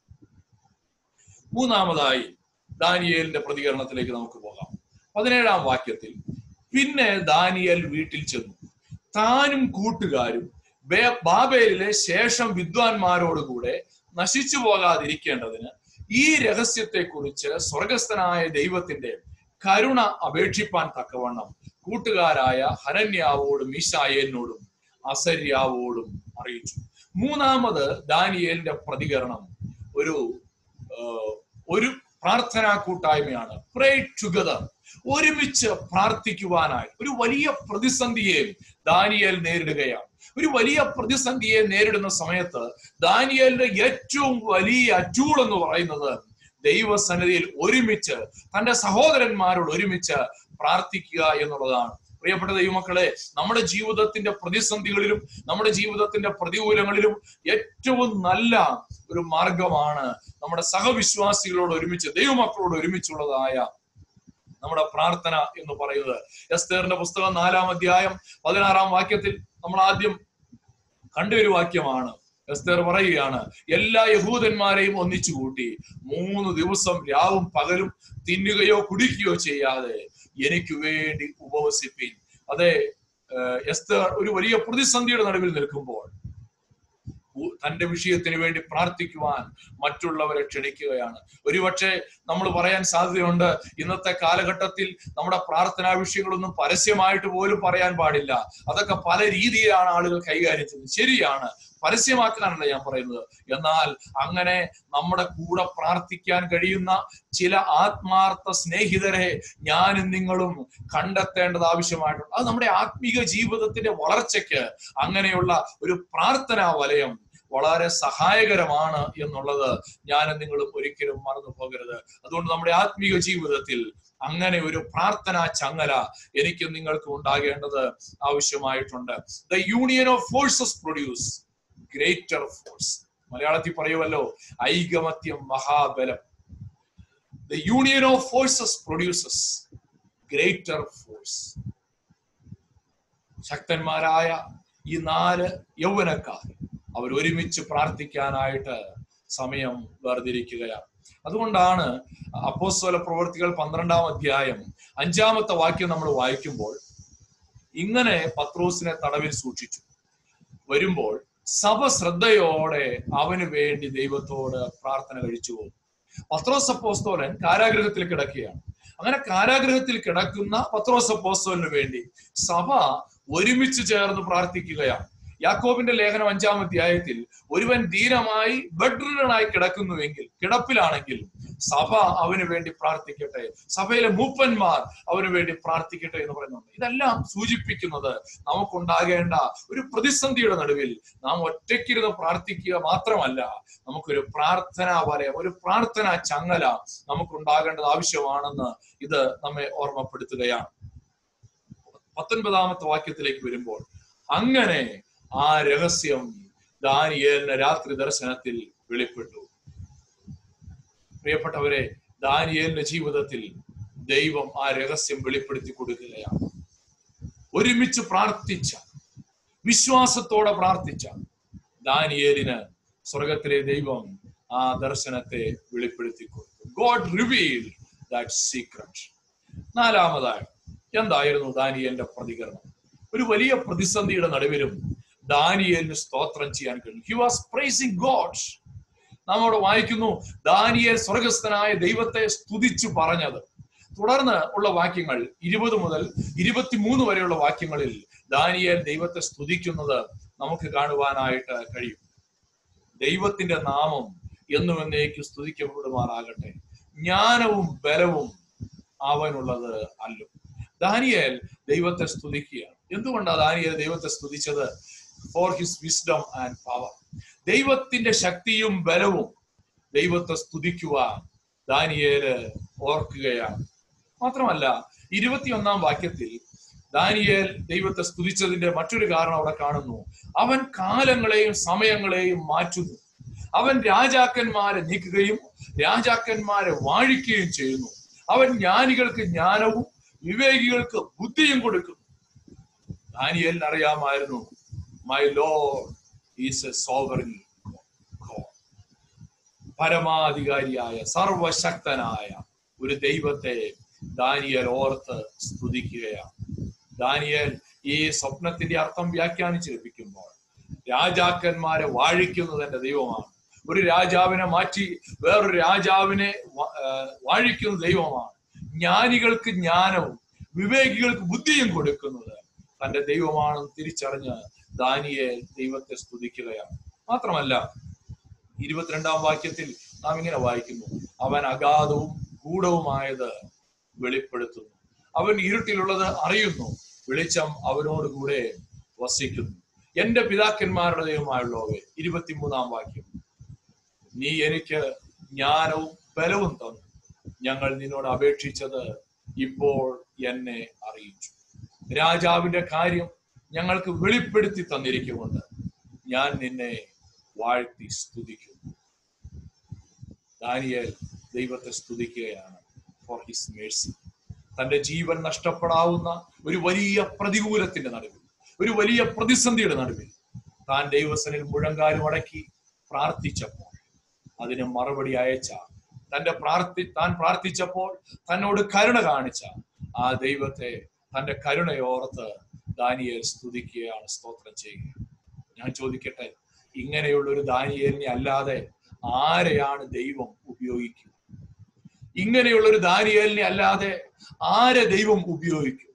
മൂന്നാമതായി ദാനിയേലിന്റെ പ്രതികരണത്തിലേക്ക് നമുക്ക് പോകാം പതിനേഴാം വാക്യത്തിൽ പിന്നെ ദാനിയൽ വീട്ടിൽ ചെന്നു താനും കൂട്ടുകാരും ബേ- ബാബേലിലെ ശേഷം വിദ്വാൻമാരോടുകൂടെ നശിച്ചു പോകാതിരിക്കേണ്ടതിന് ഈ രഹസ്യത്തെക്കുറിച്ച് സ്വർഗസ്ഥനായ ദൈവത്തിന്റെ കരുണ അപേക്ഷിപ്പാൻ തക്കവണ്ണം കൂട്ടുകാരായ ഹനന്യാവോടും മീശായേലിനോടും അസര്യാവോടും അറിയിച്ചു മൂന്നാമത് ദാനിയേലിന്റെ പ്രതികരണം ഒരു ആ, ഒരു പ്രാർത്ഥനാ കൂട്ടായ്മയാണ് പ്രേ ടുഗദർ ഒരുമിച്ച് പ്രാർത്ഥിക്കുവാനായി ഒരു വലിയ പ്രതിസന്ധിയെ ദാനിയേൽ നേരിടുകയാണ് ഒരു വലിയ പ്രതിസന്ധിയെ നേരിടുന്ന സമയത്ത് ദാനിയേലിന്റെ ഏറ്റവും വലിയ ടൂൾ എന്ന് പറയുന്നത് ദൈവസന്നിധിയിൽ ഒരുമിച്ച് തന്റെ സഹോദരന്മാരോട് ഒരുമിച്ച് പ്രാർത്ഥിക്കുക എന്നുള്ളതാണ് പ്രിയപ്പെട്ട ദൈവമക്കളെ നമ്മുടെ ജീവിതത്തിന്റെ പ്രതിസന്ധികളിലും നമ്മുടെ ജീവിതത്തിന്റെ പ്രതികൂലങ്ങളിലും ഏറ്റവും നല്ല ഒരു മാർഗമാണ് നമ്മുടെ സഹവിശ്വാസികളോട് ഒരുമിച്ച് ദൈവമക്കളോട് ഒരുമിച്ചുള്ളതായ നമ്മുടെ പ്രാർത്ഥന എന്ന് പറയുന്നത് എസ്തേറിന്റെ പുസ്തകം നാലാം അധ്യായം പതിനാറാം വാക്യത്തിൽ നമ്മൾ ആദ്യം കണ്ട ഒരു വാക്യമാണ് എസ്തേർ പറയുകയാണ് എല്ലാ യഹൂദന്മാരെയും ഒന്നിച്ചു കൂട്ടി മൂന്ന് ദിവസം രാവും പകലും തിന്നുകയോ കുടിക്കുകയോ ചെയ്യാതെ എനിക്ക് വേണ്ടി ഉപവസിപ്പിൻ അതെ ഏഹ് എസ്തേർ ഒരു വലിയ പ്രതിസന്ധിയുടെ നടുവിൽ നിൽക്കുമ്പോൾ ഉ- തന്റെ വിഷയത്തിന് വേണ്ടി പ്രാർത്ഥിക്കുവാൻ മറ്റുള്ളവരെ ക്ഷണിക്കുകയാണ് ഒരുപക്ഷെ നമ്മൾ പറയാൻ സാധ്യതയുണ്ട് ഇന്നത്തെ കാലഘട്ടത്തിൽ നമ്മുടെ പ്രാർത്ഥനാ വിഷയങ്ങളൊന്നും പരസ്യമായിട്ട് പോലും പറയാൻ പാടില്ല അതൊക്കെ പല രീതിയിലാണ് ആളുകൾ കൈകാര്യം ചെയ്യുന്നത് ശരിയാണ് പരസ്യമാക്കാനല്ല ഞാൻ പറയുന്നത് എന്നാൽ അങ്ങനെ നമ്മുടെ കൂടെ പ്രാർത്ഥിക്കാൻ കഴിയുന്ന ചില ആത്മാർത്ഥ സ്നേഹിതരെ ഞാനും നിങ്ങളും കണ്ടെത്തേണ്ടത് ആവശ്യമായിട്ടുണ്ട് അത് നമ്മുടെ ആത്മീക ജീവിതത്തിന്റെ വളർച്ചയ്ക്ക് അങ്ങനെയുള്ള ഒരു പ്രാർത്ഥനാ വലയം വളരെ സഹായകരമാണ് എന്നുള്ളത് ഞാനും നിങ്ങളും ഒരിക്കലും മറന്നു പോകരുത് അതുകൊണ്ട് നമ്മുടെ ആത്മീക ജീവിതത്തിൽ അങ്ങനെ ഒരു പ്രാർത്ഥനാ ചങ്ങല എനിക്ക് നിങ്ങൾക്ക് ഉണ്ടാകേണ്ടത് ആവശ്യമായിട്ടുണ്ട് the union of forces produce greater force മലയാളത്തിൽ പറയുമല്ലോ ഐകമത്യം മഹാബലം the union of forces produces greater force ശക്തന്മാരായ ഈ നാല് യൗവനക്കാർ അവർ ഒരുമിച്ച് പ്രാർത്ഥിക്കാനായിട്ട് സമയം വേർതിരിക്കുകയാണ് അതുകൊണ്ടാണ് അപ്പോസ്തല പ്രവർത്തികൾ പന്ത്രണ്ടാം അധ്യായം അഞ്ചാമത്തെ വാക്യം നമ്മൾ വായിക്കുമ്പോൾ ഇങ്ങനെ പത്രോസിനെ തടവിൽ സൂക്ഷിച്ചു വരുമ്പോൾ സഭ ശ്രദ്ധയോടെ അവന് വേണ്ടി ദൈവത്തോട് പ്രാർത്ഥന കഴിച്ചു പോകും പത്രോസ് അപ്പോസ്തോലൻ കാരാഗ്രഹത്തിൽ കിടക്കുകയാണ് അങ്ങനെ കാരാഗ്രഹത്തിൽ കിടക്കുന്ന പത്രോസ് അപ്പോസ്തോലിന് വേണ്ടി സഭ ഒരുമിച്ച് ചേർന്ന് പ്രാർത്ഥിക്കുകയാണ് യാക്കോബിന്റെ ലേഖനം അഞ്ചാം അധ്യായത്തിൽ ഒരുവൻ ധീരമായി ബെഡ്രിഡനായി കിടക്കുന്നുവെങ്കിൽ കിടപ്പിലാണെങ്കിൽ സഭ അവന് വേണ്ടി പ്രാർത്ഥിക്കട്ടെ സഭയിലെ മൂപ്പന്മാർ അവന് വേണ്ടി പ്രാർത്ഥിക്കട്ടെ എന്ന് പറയുന്നുണ്ട് ഇതെല്ലാം സൂചിപ്പിക്കുന്നത് നമുക്കുണ്ടാകേണ്ട ഒരു പ്രതിസന്ധിയുടെ നടുവിൽ നാം ഒറ്റയ്ക്കിരുന്ന് പ്രാർത്ഥിക്കുക മാത്രമല്ല നമുക്കൊരു പ്രാർത്ഥനാ വലയം ഒരു പ്രാർത്ഥനാ ചങ്ങല നമുക്കുണ്ടാകേണ്ടത് ആവശ്യമാണെന്ന് ഇത് നമ്മെ ഓർമ്മപ്പെടുത്തുകയാണ് പത്തൊൻപതാമത്തെ വാക്യത്തിലേക്ക് വരുമ്പോൾ അങ്ങനെ ആ രഹസ്യം ദാനിയേലിന് രാത്രി ദർശനത്തിൽ വെളിപ്പെട്ടു പ്രിയപ്പെട്ടവരെ ദാനിയേലിന്റെ ജീവിതത്തിൽ ദൈവം ആ രഹസ്യം വെളിപ്പെടുത്തി കൊടുക്കുകയാണ് ഒരുമിച്ച് പ്രാർത്ഥിച്ച വിശ്വാസത്തോടെ പ്രാർത്ഥിച്ച ദാനിയേലിന് സ്വർഗത്തിലെ ദൈവം ആ ദർശനത്തെ വെളിപ്പെടുത്തി കൊടുത്തു ഗോഡ് റിവീൽ ദാറ്റ് സീക്രട്ട് നാലാമതായി എന്തായിരുന്നു ദാനിയേലിന്റെ പ്രതികരണം ഒരു വലിയ പ്രതിസന്ധിയുടെ നടുവിലും ദാനിയേലിന് സ്തോത്രം ചെയ്യാൻ കഴിഞ്ഞു ഹി വാസ് പ്രൈസിങ് ഗോഡ് നാം അവിടെ വായിക്കുന്നു ദാനിയേൽ സ്വർഗസ്ഥനായ ദൈവത്തെ സ്തുതിച്ചു പറഞ്ഞത് തുടർന്ന് ഉള്ള വാക്യങ്ങൾ ഇരുപത് മുതൽ ഇരുപത്തിമൂന്ന് വരെയുള്ള വാക്യങ്ങളിൽ ദാനിയേൽ ദൈവത്തെ സ്തുതിക്കുന്നത് നമുക്ക് കാണുവാനായിട്ട് കഴിയും ദൈവത്തിന്റെ നാമം എന്നും എന്നേക്ക് സ്തുതിക്കപ്പെടുമാറാകട്ടെ ജ്ഞാനവും ബലവും അവനുള്ളത് അല്ലോ ദാനിയേൽ ദൈവത്തെ സ്തുതിക്കുകയാണ് എന്തുകൊണ്ടാണ് ദാനിയേൽ ദൈവത്തെ സ്തുതിച്ചത് for his wisdom and power ദൈവത്തിന്റെ ശക്തിയും ബലവും ദൈവത്തെ സ്തുതിക്കുവാൻ ദാനിയേല് ഓർക്കുകയാണ് മാത്രമല്ല ഇരുപത്തിയൊന്നാം വാക്യത്തിൽ ദാനിയേൽ ദൈവത്തെ സ്തുതിച്ചതിന്റെ മറ്റൊരു കാരണം അവിടെ കാണുന്നു അവൻ കാലങ്ങളെയും സമയങ്ങളെയും മാറ്റുന്നു അവൻ രാജാക്കന്മാരെ നീക്കുകയും രാജാക്കന്മാരെ വാഴിക്കുകയും ചെയ്യുന്നു അവൻ ജ്ഞാനികൾക്ക് ജ്ഞാനവും വിവേകികൾക്ക് ബുദ്ധിയും കൊടുക്കുന്നു ദാനിയേലിന് അറിയാമായിരുന്നു my Lord is a sovereign പരമാധികാരിയായ സർവശക്തനായ ഒരു ദൈവത്തെ ദാനിയൽ ഓർത്ത് സ്തുതിക്കുകയാണ് ദാനിയൽ ഈ സ്വപ്നത്തിന്റെ അർത്ഥം വ്യാഖ്യാനിച്ച് ലഭിക്കുമ്പോൾ രാജാക്കന്മാരെ വാഴിക്കുന്നത് എന്റെ ദൈവമാണ് ഒരു രാജാവിനെ മാറ്റി വേറൊരു രാജാവിനെ വ- ആ, വാഴിക്കുന്ന ദൈവമാണ് ജ്ഞാനികൾക്ക് ജ്ഞാനവും വിവേകികൾക്ക് ബുദ്ധിയും കൊടുക്കുന്നത് തന്റെ ദൈവമാണെന്ന് തിരിച്ചറിഞ്ഞ് ദാനിയെ ദൈവത്തെ സ്തുതിക്കുകയാണ് മാത്രമല്ല ഇരുപത്തിരണ്ടാം വാക്യത്തിൽ നാം ഇങ്ങനെ വായിക്കുന്നു അവൻ അഗാധവും ഗൂഢവുമായത് വെളിപ്പെടുത്തുന്നു അവൻ ഇരുട്ടിലുള്ളത് അറിയുന്നു വെളിച്ചം അവനോട് കൂടെ വസിക്കുന്നു എന്റെ പിതാക്കന്മാരുടെ ദൈവമായുള്ളവേ ഇരുപത്തിമൂന്നാം വാക്യം നീ എനിക്ക് ജ്ഞാനവും ബലവും തന്നു ഞങ്ങൾ നിന്നോട് അപേക്ഷിച്ചത് ഇപ്പോൾ എന്നെ അറിയിച്ചു രാജാവിന്റെ കാര്യം ഞങ്ങൾക്ക് വെളിപ്പെടുത്തി തന്നിരിക്കുകൊണ്ട് ഞാൻ നിന്നെ വാഴ്ത്തി സ്തുതിക്കുന്നു ദാനിയേൽ ദൈവത്തെ സ്തുതിക്കുകയാണ് ഫോർ ഹിസ് മേഴ്സി തന്റെ ജീവൻ നഷ്ടപ്പെടാവുന്ന ഒരു വലിയ പ്രതികൂലത്തിന്റെ നടുവിൽ ഒരു വലിയ പ്രതിസന്ധിയുടെ നടുവിൽ താൻ ദൈവസനിൽ മുഴങ്കാലും അടക്കി പ്രാർത്ഥിച്ചപ്പോൾ അതിന് മറുപടി അയച്ച തന്റെ പ്രാർത്ഥി താൻ പ്രാർത്ഥിച്ചപ്പോൾ തന്നോട് കരുണ കാണിച്ച ആ ദൈവത്തെ തന്റെ കരുണയോർത്ത് ദാനിയേൽ സ്തുതിക്കുകയാണ് സ്തോത്രം ചെയ്യുക ഞാൻ ചോദിക്കട്ടെ ഇങ്ങനെയുള്ള ഒരു ദാനിയേലിനെ അല്ലാതെ ആരെയാണ് ദൈവം ഉപയോഗിക്കുക ഇങ്ങനെയുള്ള ഒരു ദാനിയേലിനെ അല്ലാതെ ആരെ ദൈവം ഉപയോഗിക്കും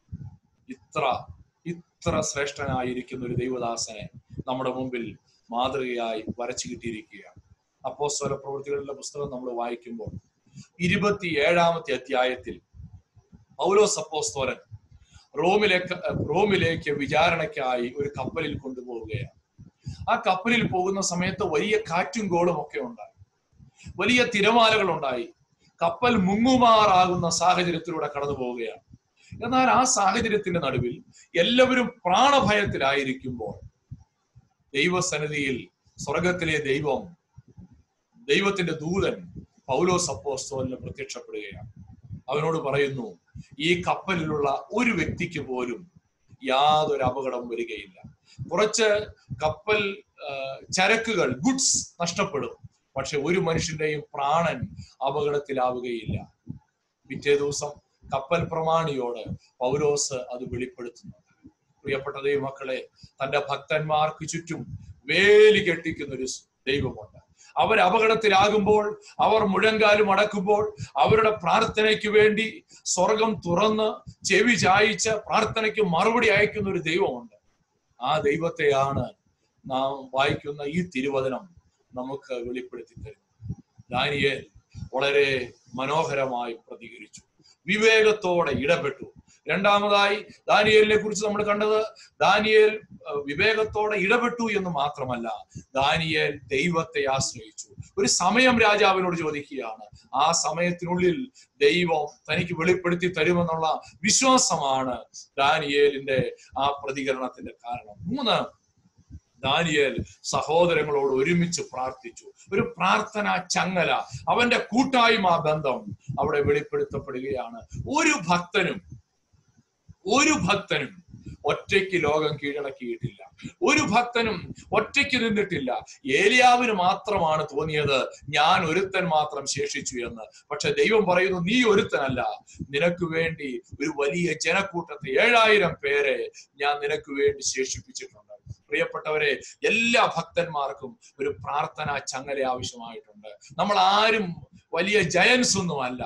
ഇത്ര ഇത്ര ശ്രേഷ്ഠനായിരിക്കുന്ന ഒരു ദൈവദാസനെ നമ്മുടെ മുമ്പിൽ മാതൃകയായി വരച്ചു കിട്ടിയിരിക്കുകയാണ് അപ്പോസ്തല പ്രവൃത്തികളുടെ പുസ്തകം നമ്മൾ വായിക്കുമ്പോൾ ഇരുപത്തി ഏഴാമത്തെ അധ്യായത്തിൽ പൗലോസ് അപ്പോസ്തോലൻ റോമിലേക്ക് റോമിലേക്ക് വിചാരണയ്ക്കായി ഒരു കപ്പലിൽ കൊണ്ടുപോവുകയാണ് ആ കപ്പലിൽ പോകുന്ന സമയത്ത് വലിയ കാറ്റും കോളും ഒക്കെ ഉണ്ടായി വലിയ തിരമാലകൾ ഉണ്ടായി കപ്പൽ മുങ്ങുമാറാകുന്ന സാഹചര്യത്തിലൂടെ കടന്നു പോവുകയാണ് എന്നാൽ ആ സാഹചര്യത്തിന്റെ നടുവിൽ എല്ലാവരും പ്രാണഭയത്തിലായിരിക്കുമ്പോൾ ദൈവസന്നിധിയിൽ സ്വർഗത്തിലെ ദൈവം ദൈവത്തിന്റെ ദൂതൻ പൗലോസ് അപ്പോസ്തോലിന് പ്രത്യക്ഷപ്പെടുകയാണ് അവനോട് പറയുന്നു ഈ കപ്പലിലുള്ള ഒരു വ്യക്തിക്ക് പോലും യാതൊരു അപകടം വരികയില്ല കുറച്ച് കപ്പൽ ആ, ചരക്കുകൾ ഗുഡ്സ് നഷ്ടപ്പെടും പക്ഷെ ഒരു മനുഷ്യന്റെയും പ്രാണൻ അപകടത്തിലാവുകയില്ല പിറ്റേ ദിവസം കപ്പൽ പ്രമാണിയോട് പൗലോസ് അത് വെളിപ്പെടുത്തുന്നുണ്ട് പ്രിയപ്പെട്ട ദൈവമക്കളെ തന്റെ ഭക്തന്മാർക്ക് ചുറ്റും വേലി കെട്ടിക്കുന്ന ഒരു ദൈവമുണ്ട് അവർ അപകടത്തിലാകുമ്പോൾ അവർ മുഴങ്കാലും അടക്കുമ്പോൾ അവരുടെ പ്രാർത്ഥനയ്ക്ക് വേണ്ടി സ്വർഗം തുറന്ന് ചെവി ചായിച്ച് പ്രാർത്ഥനയ്ക്ക് മറുപടി അയക്കുന്ന ഒരു ദൈവമുണ്ട് ആ ദൈവത്തെയാണ് നാം വായിക്കുന്ന ഈ തിരുവചനം നമുക്ക് വെളിപ്പെടുത്തി തരുന്നത് ദാനിയേൽ വളരെ മനോഹരമായി പ്രതികരിച്ചു വിവേകത്തോടെ ഇടപെട്ടു രണ്ടാമതായി ദാനിയേലിനെ കുറിച്ച് നമ്മൾ കണ്ടത് ദാനിയേൽ അഹ്, വിവേകത്തോടെ ഇടപെട്ടു എന്ന് മാത്രമല്ല ദാനിയേൽ ദൈവത്തെ ആശ്രയിച്ചു ഒരു സമയം രാജാവിനോട് ചോദിക്കുകയാണ് ആ സമയത്തിനുള്ളിൽ ദൈവം തനിക്ക് വെളിപ്പെടുത്തി തരുമെന്നുള്ള വിശ്വാസമാണ് ദാനിയേലിന്റെ ആ പ്രതികരണത്തിന്റെ കാരണം മൂന്ന് ദാനിയേൽ സഹോദരങ്ങളോട് ഒരുമിച്ച് പ്രാർത്ഥിച്ചു ഒരു പ്രാർത്ഥന ചങ്ങല അവന്റെ കൂട്ടായ്മ ബന്ധം അവിടെ വെളിപ്പെടുത്തപ്പെടുകയാണ് ഒരു ഭക്തനും ഒരു ഭക്തനും ഒറ്റയ്ക്ക് ലോകം കീഴടക്കിയിട്ടില്ല ഒരു ഭക്തനും ഒറ്റയ്ക്ക് നിന്നിട്ടില്ല ഏലിയാവിന് മാത്രമാണ് തോന്നിയത് ഞാൻ ഒരുത്തൻ മാത്രം ശേഷിച്ചു എന്ന് പക്ഷെ ദൈവം പറയുന്നു നീ ഒരുത്തനല്ല നിനക്ക് വേണ്ടി ഒരു വലിയ ജനക്കൂട്ടത്തെ ഏഴായിരം പേരെ ഞാൻ നിനക്ക് വേണ്ടി ശേഷിപ്പിച്ചിട്ടുണ്ട് പ്രിയപ്പെട്ടവരെ എല്ലാ ഭക്തന്മാർക്കും ഒരു പ്രാർത്ഥന ചങ്ങല ആവശ്യമായിട്ടുണ്ട് നമ്മൾ ആരും വലിയ ജയൻസ് ഒന്നുമല്ല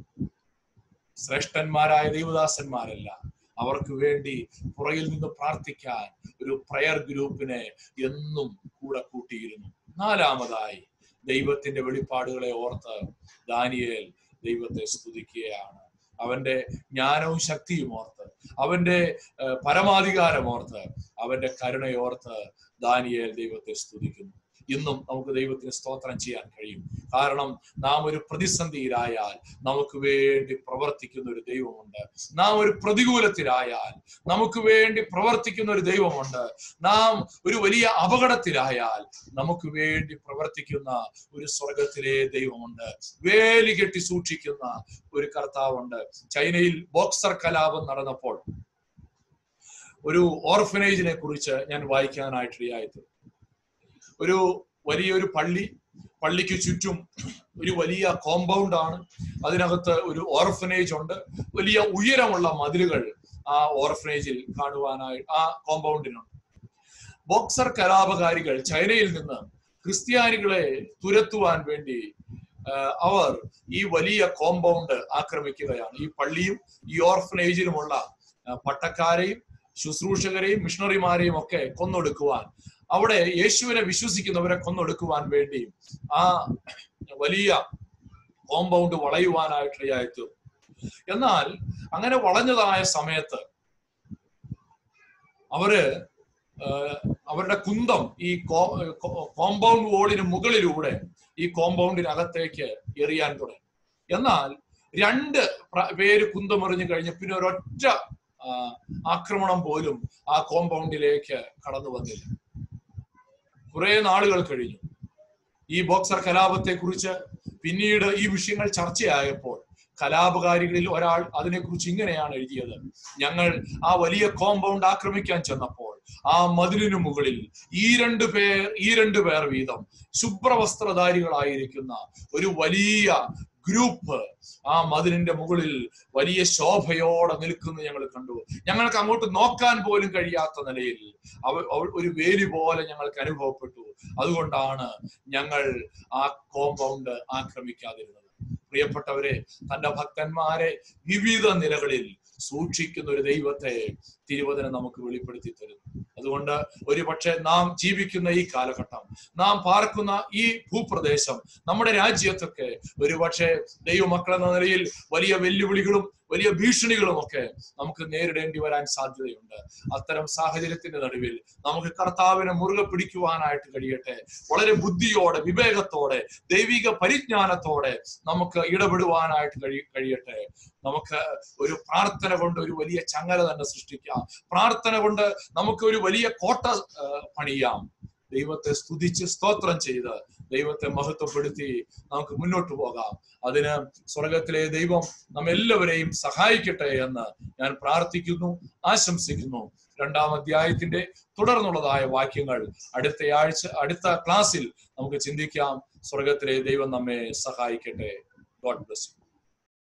ശ്രേഷ്ഠന്മാരായ ദൈവദാസന്മാരല്ല അവർക്ക് വേണ്ടി പുറകിൽ നിന്ന് പ്രാർത്ഥിക്കാൻ ഒരു പ്രയർ ഗ്രൂപ്പിനെ എന്നും കൂടെ കൂട്ടിയിരുന്നു നാലാമതായി ദൈവത്തിന്റെ വെളിപ്പാടുകളെ ഓർത്ത് ദാനിയേൽ ദൈവത്തെ സ്തുതിക്കുകയാണ് അവന്റെ ജ്ഞാനവും ശക്തിയും ഓർത്ത് അവന്റെ ഏഹ്, പരമാധികാരം ഓർത്ത് അവന്റെ കരുണയോർത്ത് ദാനിയേൽ ദൈവത്തെ സ്തുതിക്കുന്നു ഇന്നും നമുക്ക് ദൈവത്തിന് സ്തോത്രം ചെയ്യാൻ കഴിയും കാരണം നാം ഒരു പ്രതിസന്ധിയിലായാൽ നമുക്ക് വേണ്ടി പ്രവർത്തിക്കുന്ന ഒരു ദൈവമുണ്ട് നാം ഒരു പ്രതികൂലത്തിലായാൽ നമുക്ക് വേണ്ടി പ്രവർത്തിക്കുന്ന ഒരു ദൈവമുണ്ട് നാം ഒരു വലിയ അപകടത്തിലായാൽ നമുക്ക് വേണ്ടി പ്രവർത്തിക്കുന്ന ഒരു സ്വർഗത്തിലെ ദൈവമുണ്ട് വേലി കെട്ടി സൂക്ഷിക്കുന്ന ഒരു കർത്താവുണ്ട് ചൈനയിൽ ബോക്സർ കലാപം നടന്നപ്പോൾ ഒരു ഓർഫനേജിനെ കുറിച്ച് ഞാൻ വായിക്കാനായിട്ടിടയായിത്തീർന്നു ഒരു വലിയൊരു പള്ളി പള്ളിക്ക് ചുറ്റും ഒരു വലിയ കോമ്പൗണ്ട് ആണ് അതിനകത്ത് ഒരു ഓർഫനേജ് ഉണ്ട് വലിയ ഉയരമുള്ള മതിലുകൾ ആ ഓർഫനേജിൽ കാണുവാനായി ആ കോമ്പൗണ്ടിനുണ്ട് ബോക്സർ കലാപകാരികൾ ചൈനയിൽ നിന്ന് ക്രിസ്ത്യാനികളെ തുരത്തുവാൻ വേണ്ടി ആ, അവർ ഈ വലിയ കോമ്പൗണ്ട് ആക്രമിക്കുകയാണ് ഈ പള്ളിയും ഈ ഓർഫനേജിലുമുള്ള ആ, പട്ടക്കാരെയും ശുശ്രൂഷകരെയും മിഷണറിമാരെയും ഒക്കെ കൊന്നൊടുക്കുവാൻ അവിടെ യേശുവിനെ വിശ്വസിക്കുന്നവരെ കൊന്നൊടുക്കുവാൻ വേണ്ടി ആ വലിയ കോമ്പൗണ്ട് വളയുവാനായിട്ടിടയായിത്തു എന്നാൽ അങ്ങനെ വളഞ്ഞതായ സമയത്ത് അവര് ആ, അവരുടെ കുന്തം ഈ കോമ്പൗണ്ട് വോളിന് മുകളിലൂടെ ഈ കോമ്പൗണ്ടിനകത്തേക്ക് എറിയാൻ തുടങ്ങി എന്നാൽ രണ്ട് പ്ര- പേര് കുന്തമെറിഞ്ഞു കഴിഞ്ഞ് പിന്നെ ഒരൊറ്റ ആ, ആക്രമണം പോലും ആ കോമ്പൗണ്ടിലേക്ക് കടന്നു വന്നില്ല കുറെ നാളുകൾ കഴിഞ്ഞു ഈ ബോക്സർ കലാപത്തെ കുറിച്ച് പിന്നീട് ഈ വിഷയങ്ങൾ ചർച്ചയായപ്പോൾ കലാപകാരികളിൽ ഒരാൾ അതിനെക്കുറിച്ച് ഇങ്ങനെയാണ് എഴുതിയത് ഞങ്ങൾ ആ വലിയ കോമ്പൗണ്ട് ആക്രമിക്കാൻ ചെന്നപ്പോൾ ആ മതിലിനു മുകളിൽ ഈ രണ്ട് പേർ ഈ രണ്ട് പേർ വീതം ശുഭ്രവസ്ത്രധാരികളായിരിക്കുന്ന ഒരു വലിയ ഗ്രൂപ്പ് ആ മതിലിന്റെ മുകളിൽ വലിയ ശോഭയോടെ നിൽക്കുന്നത് ഞങ്ങൾ കണ്ടു ഞങ്ങൾക്ക് അങ്ങോട്ട് നോക്കാൻ പോലും കഴിയാത്ത നിലയിൽ അവ അവ- ഒരു വേലി പോലെ ഞങ്ങൾക്ക് അനുഭവപ്പെട്ടു അതുകൊണ്ടാണ് ഞങ്ങൾ ആ കോമ്പൗണ്ട് ആക്രമിക്കാതിരുന്നത് പ്രിയപ്പെട്ടവരെ തന്റെ ഭക്തന്മാരെ വിവിധ നിലകളിൽ സൂക്ഷിക്കുന്ന ഒരു ദൈവത്തെ തിരുവചനം നമുക്ക് വെളിപ്പെടുത്തി തരുന്നു അതുകൊണ്ട് ഒരുപക്ഷെ നാം ജീവിക്കുന്ന ഈ കാലഘട്ടം നാം പാർക്കുന്ന ഈ ഭൂപ്രദേശം നമ്മുടെ രാജ്യത്തൊക്കെ ഒരുപക്ഷെ ദൈവമക്കൾ എന്ന നിലയിൽ വലിയ വെല്ലുവിളികളും വലിയ ഭീഷണികളും ഒക്കെ നമുക്ക് നേരിടേണ്ടി വരാൻ സാധ്യതയുണ്ട് അത്തരം സാഹചര്യത്തിന്റെ നടുവിൽ നമുക്ക് കർത്താവിനെ മുറുകെ പിടിക്കുവാനായിട്ട് കഴിയട്ടെ വളരെ ബുദ്ധിയോടെ വിവേകത്തോടെ ദൈവിക പരിജ്ഞാനത്തോടെ നമുക്ക് ഇടപെടുവാനായിട്ട് കഴി കഴിയട്ടെ നമുക്ക് ഒരു പ്രാർത്ഥന കൊണ്ട് ഒരു വലിയ ചങ്ങല തന്നെ സൃഷ്ടിക്കാം പ്രാർത്ഥന കൊണ്ട് നമുക്ക് ഒരു വലിയ കോട്ട ആ, പണിയാം ദൈവത്തെ സ്തുതിച്ച് സ്തോത്രം ചെയ്ത് ദൈവത്തെ മഹത്വപ്പെടുത്തി നമുക്ക് മുന്നോട്ട് പോകാം അതിന് സ്വർഗത്തിലെ ദൈവം നമ്മെല്ലാവരെയും സഹായിക്കട്ടെ എന്ന് ഞാൻ പ്രാർത്ഥിക്കുന്നു ആശംസിക്കുന്നു രണ്ടാം അധ്യായത്തിന്റെ തുടർന്നുള്ളതായ വാക്യങ്ങൾ അടുത്ത ആഴ്ച അടുത്ത ക്ലാസ്സിൽ നമുക്ക് ചിന്തിക്കാം സ്വർഗത്തിലെ ദൈവം നമ്മെ സഹായിക്കട്ടെ ഗോഡ് ബ്ലസ് യു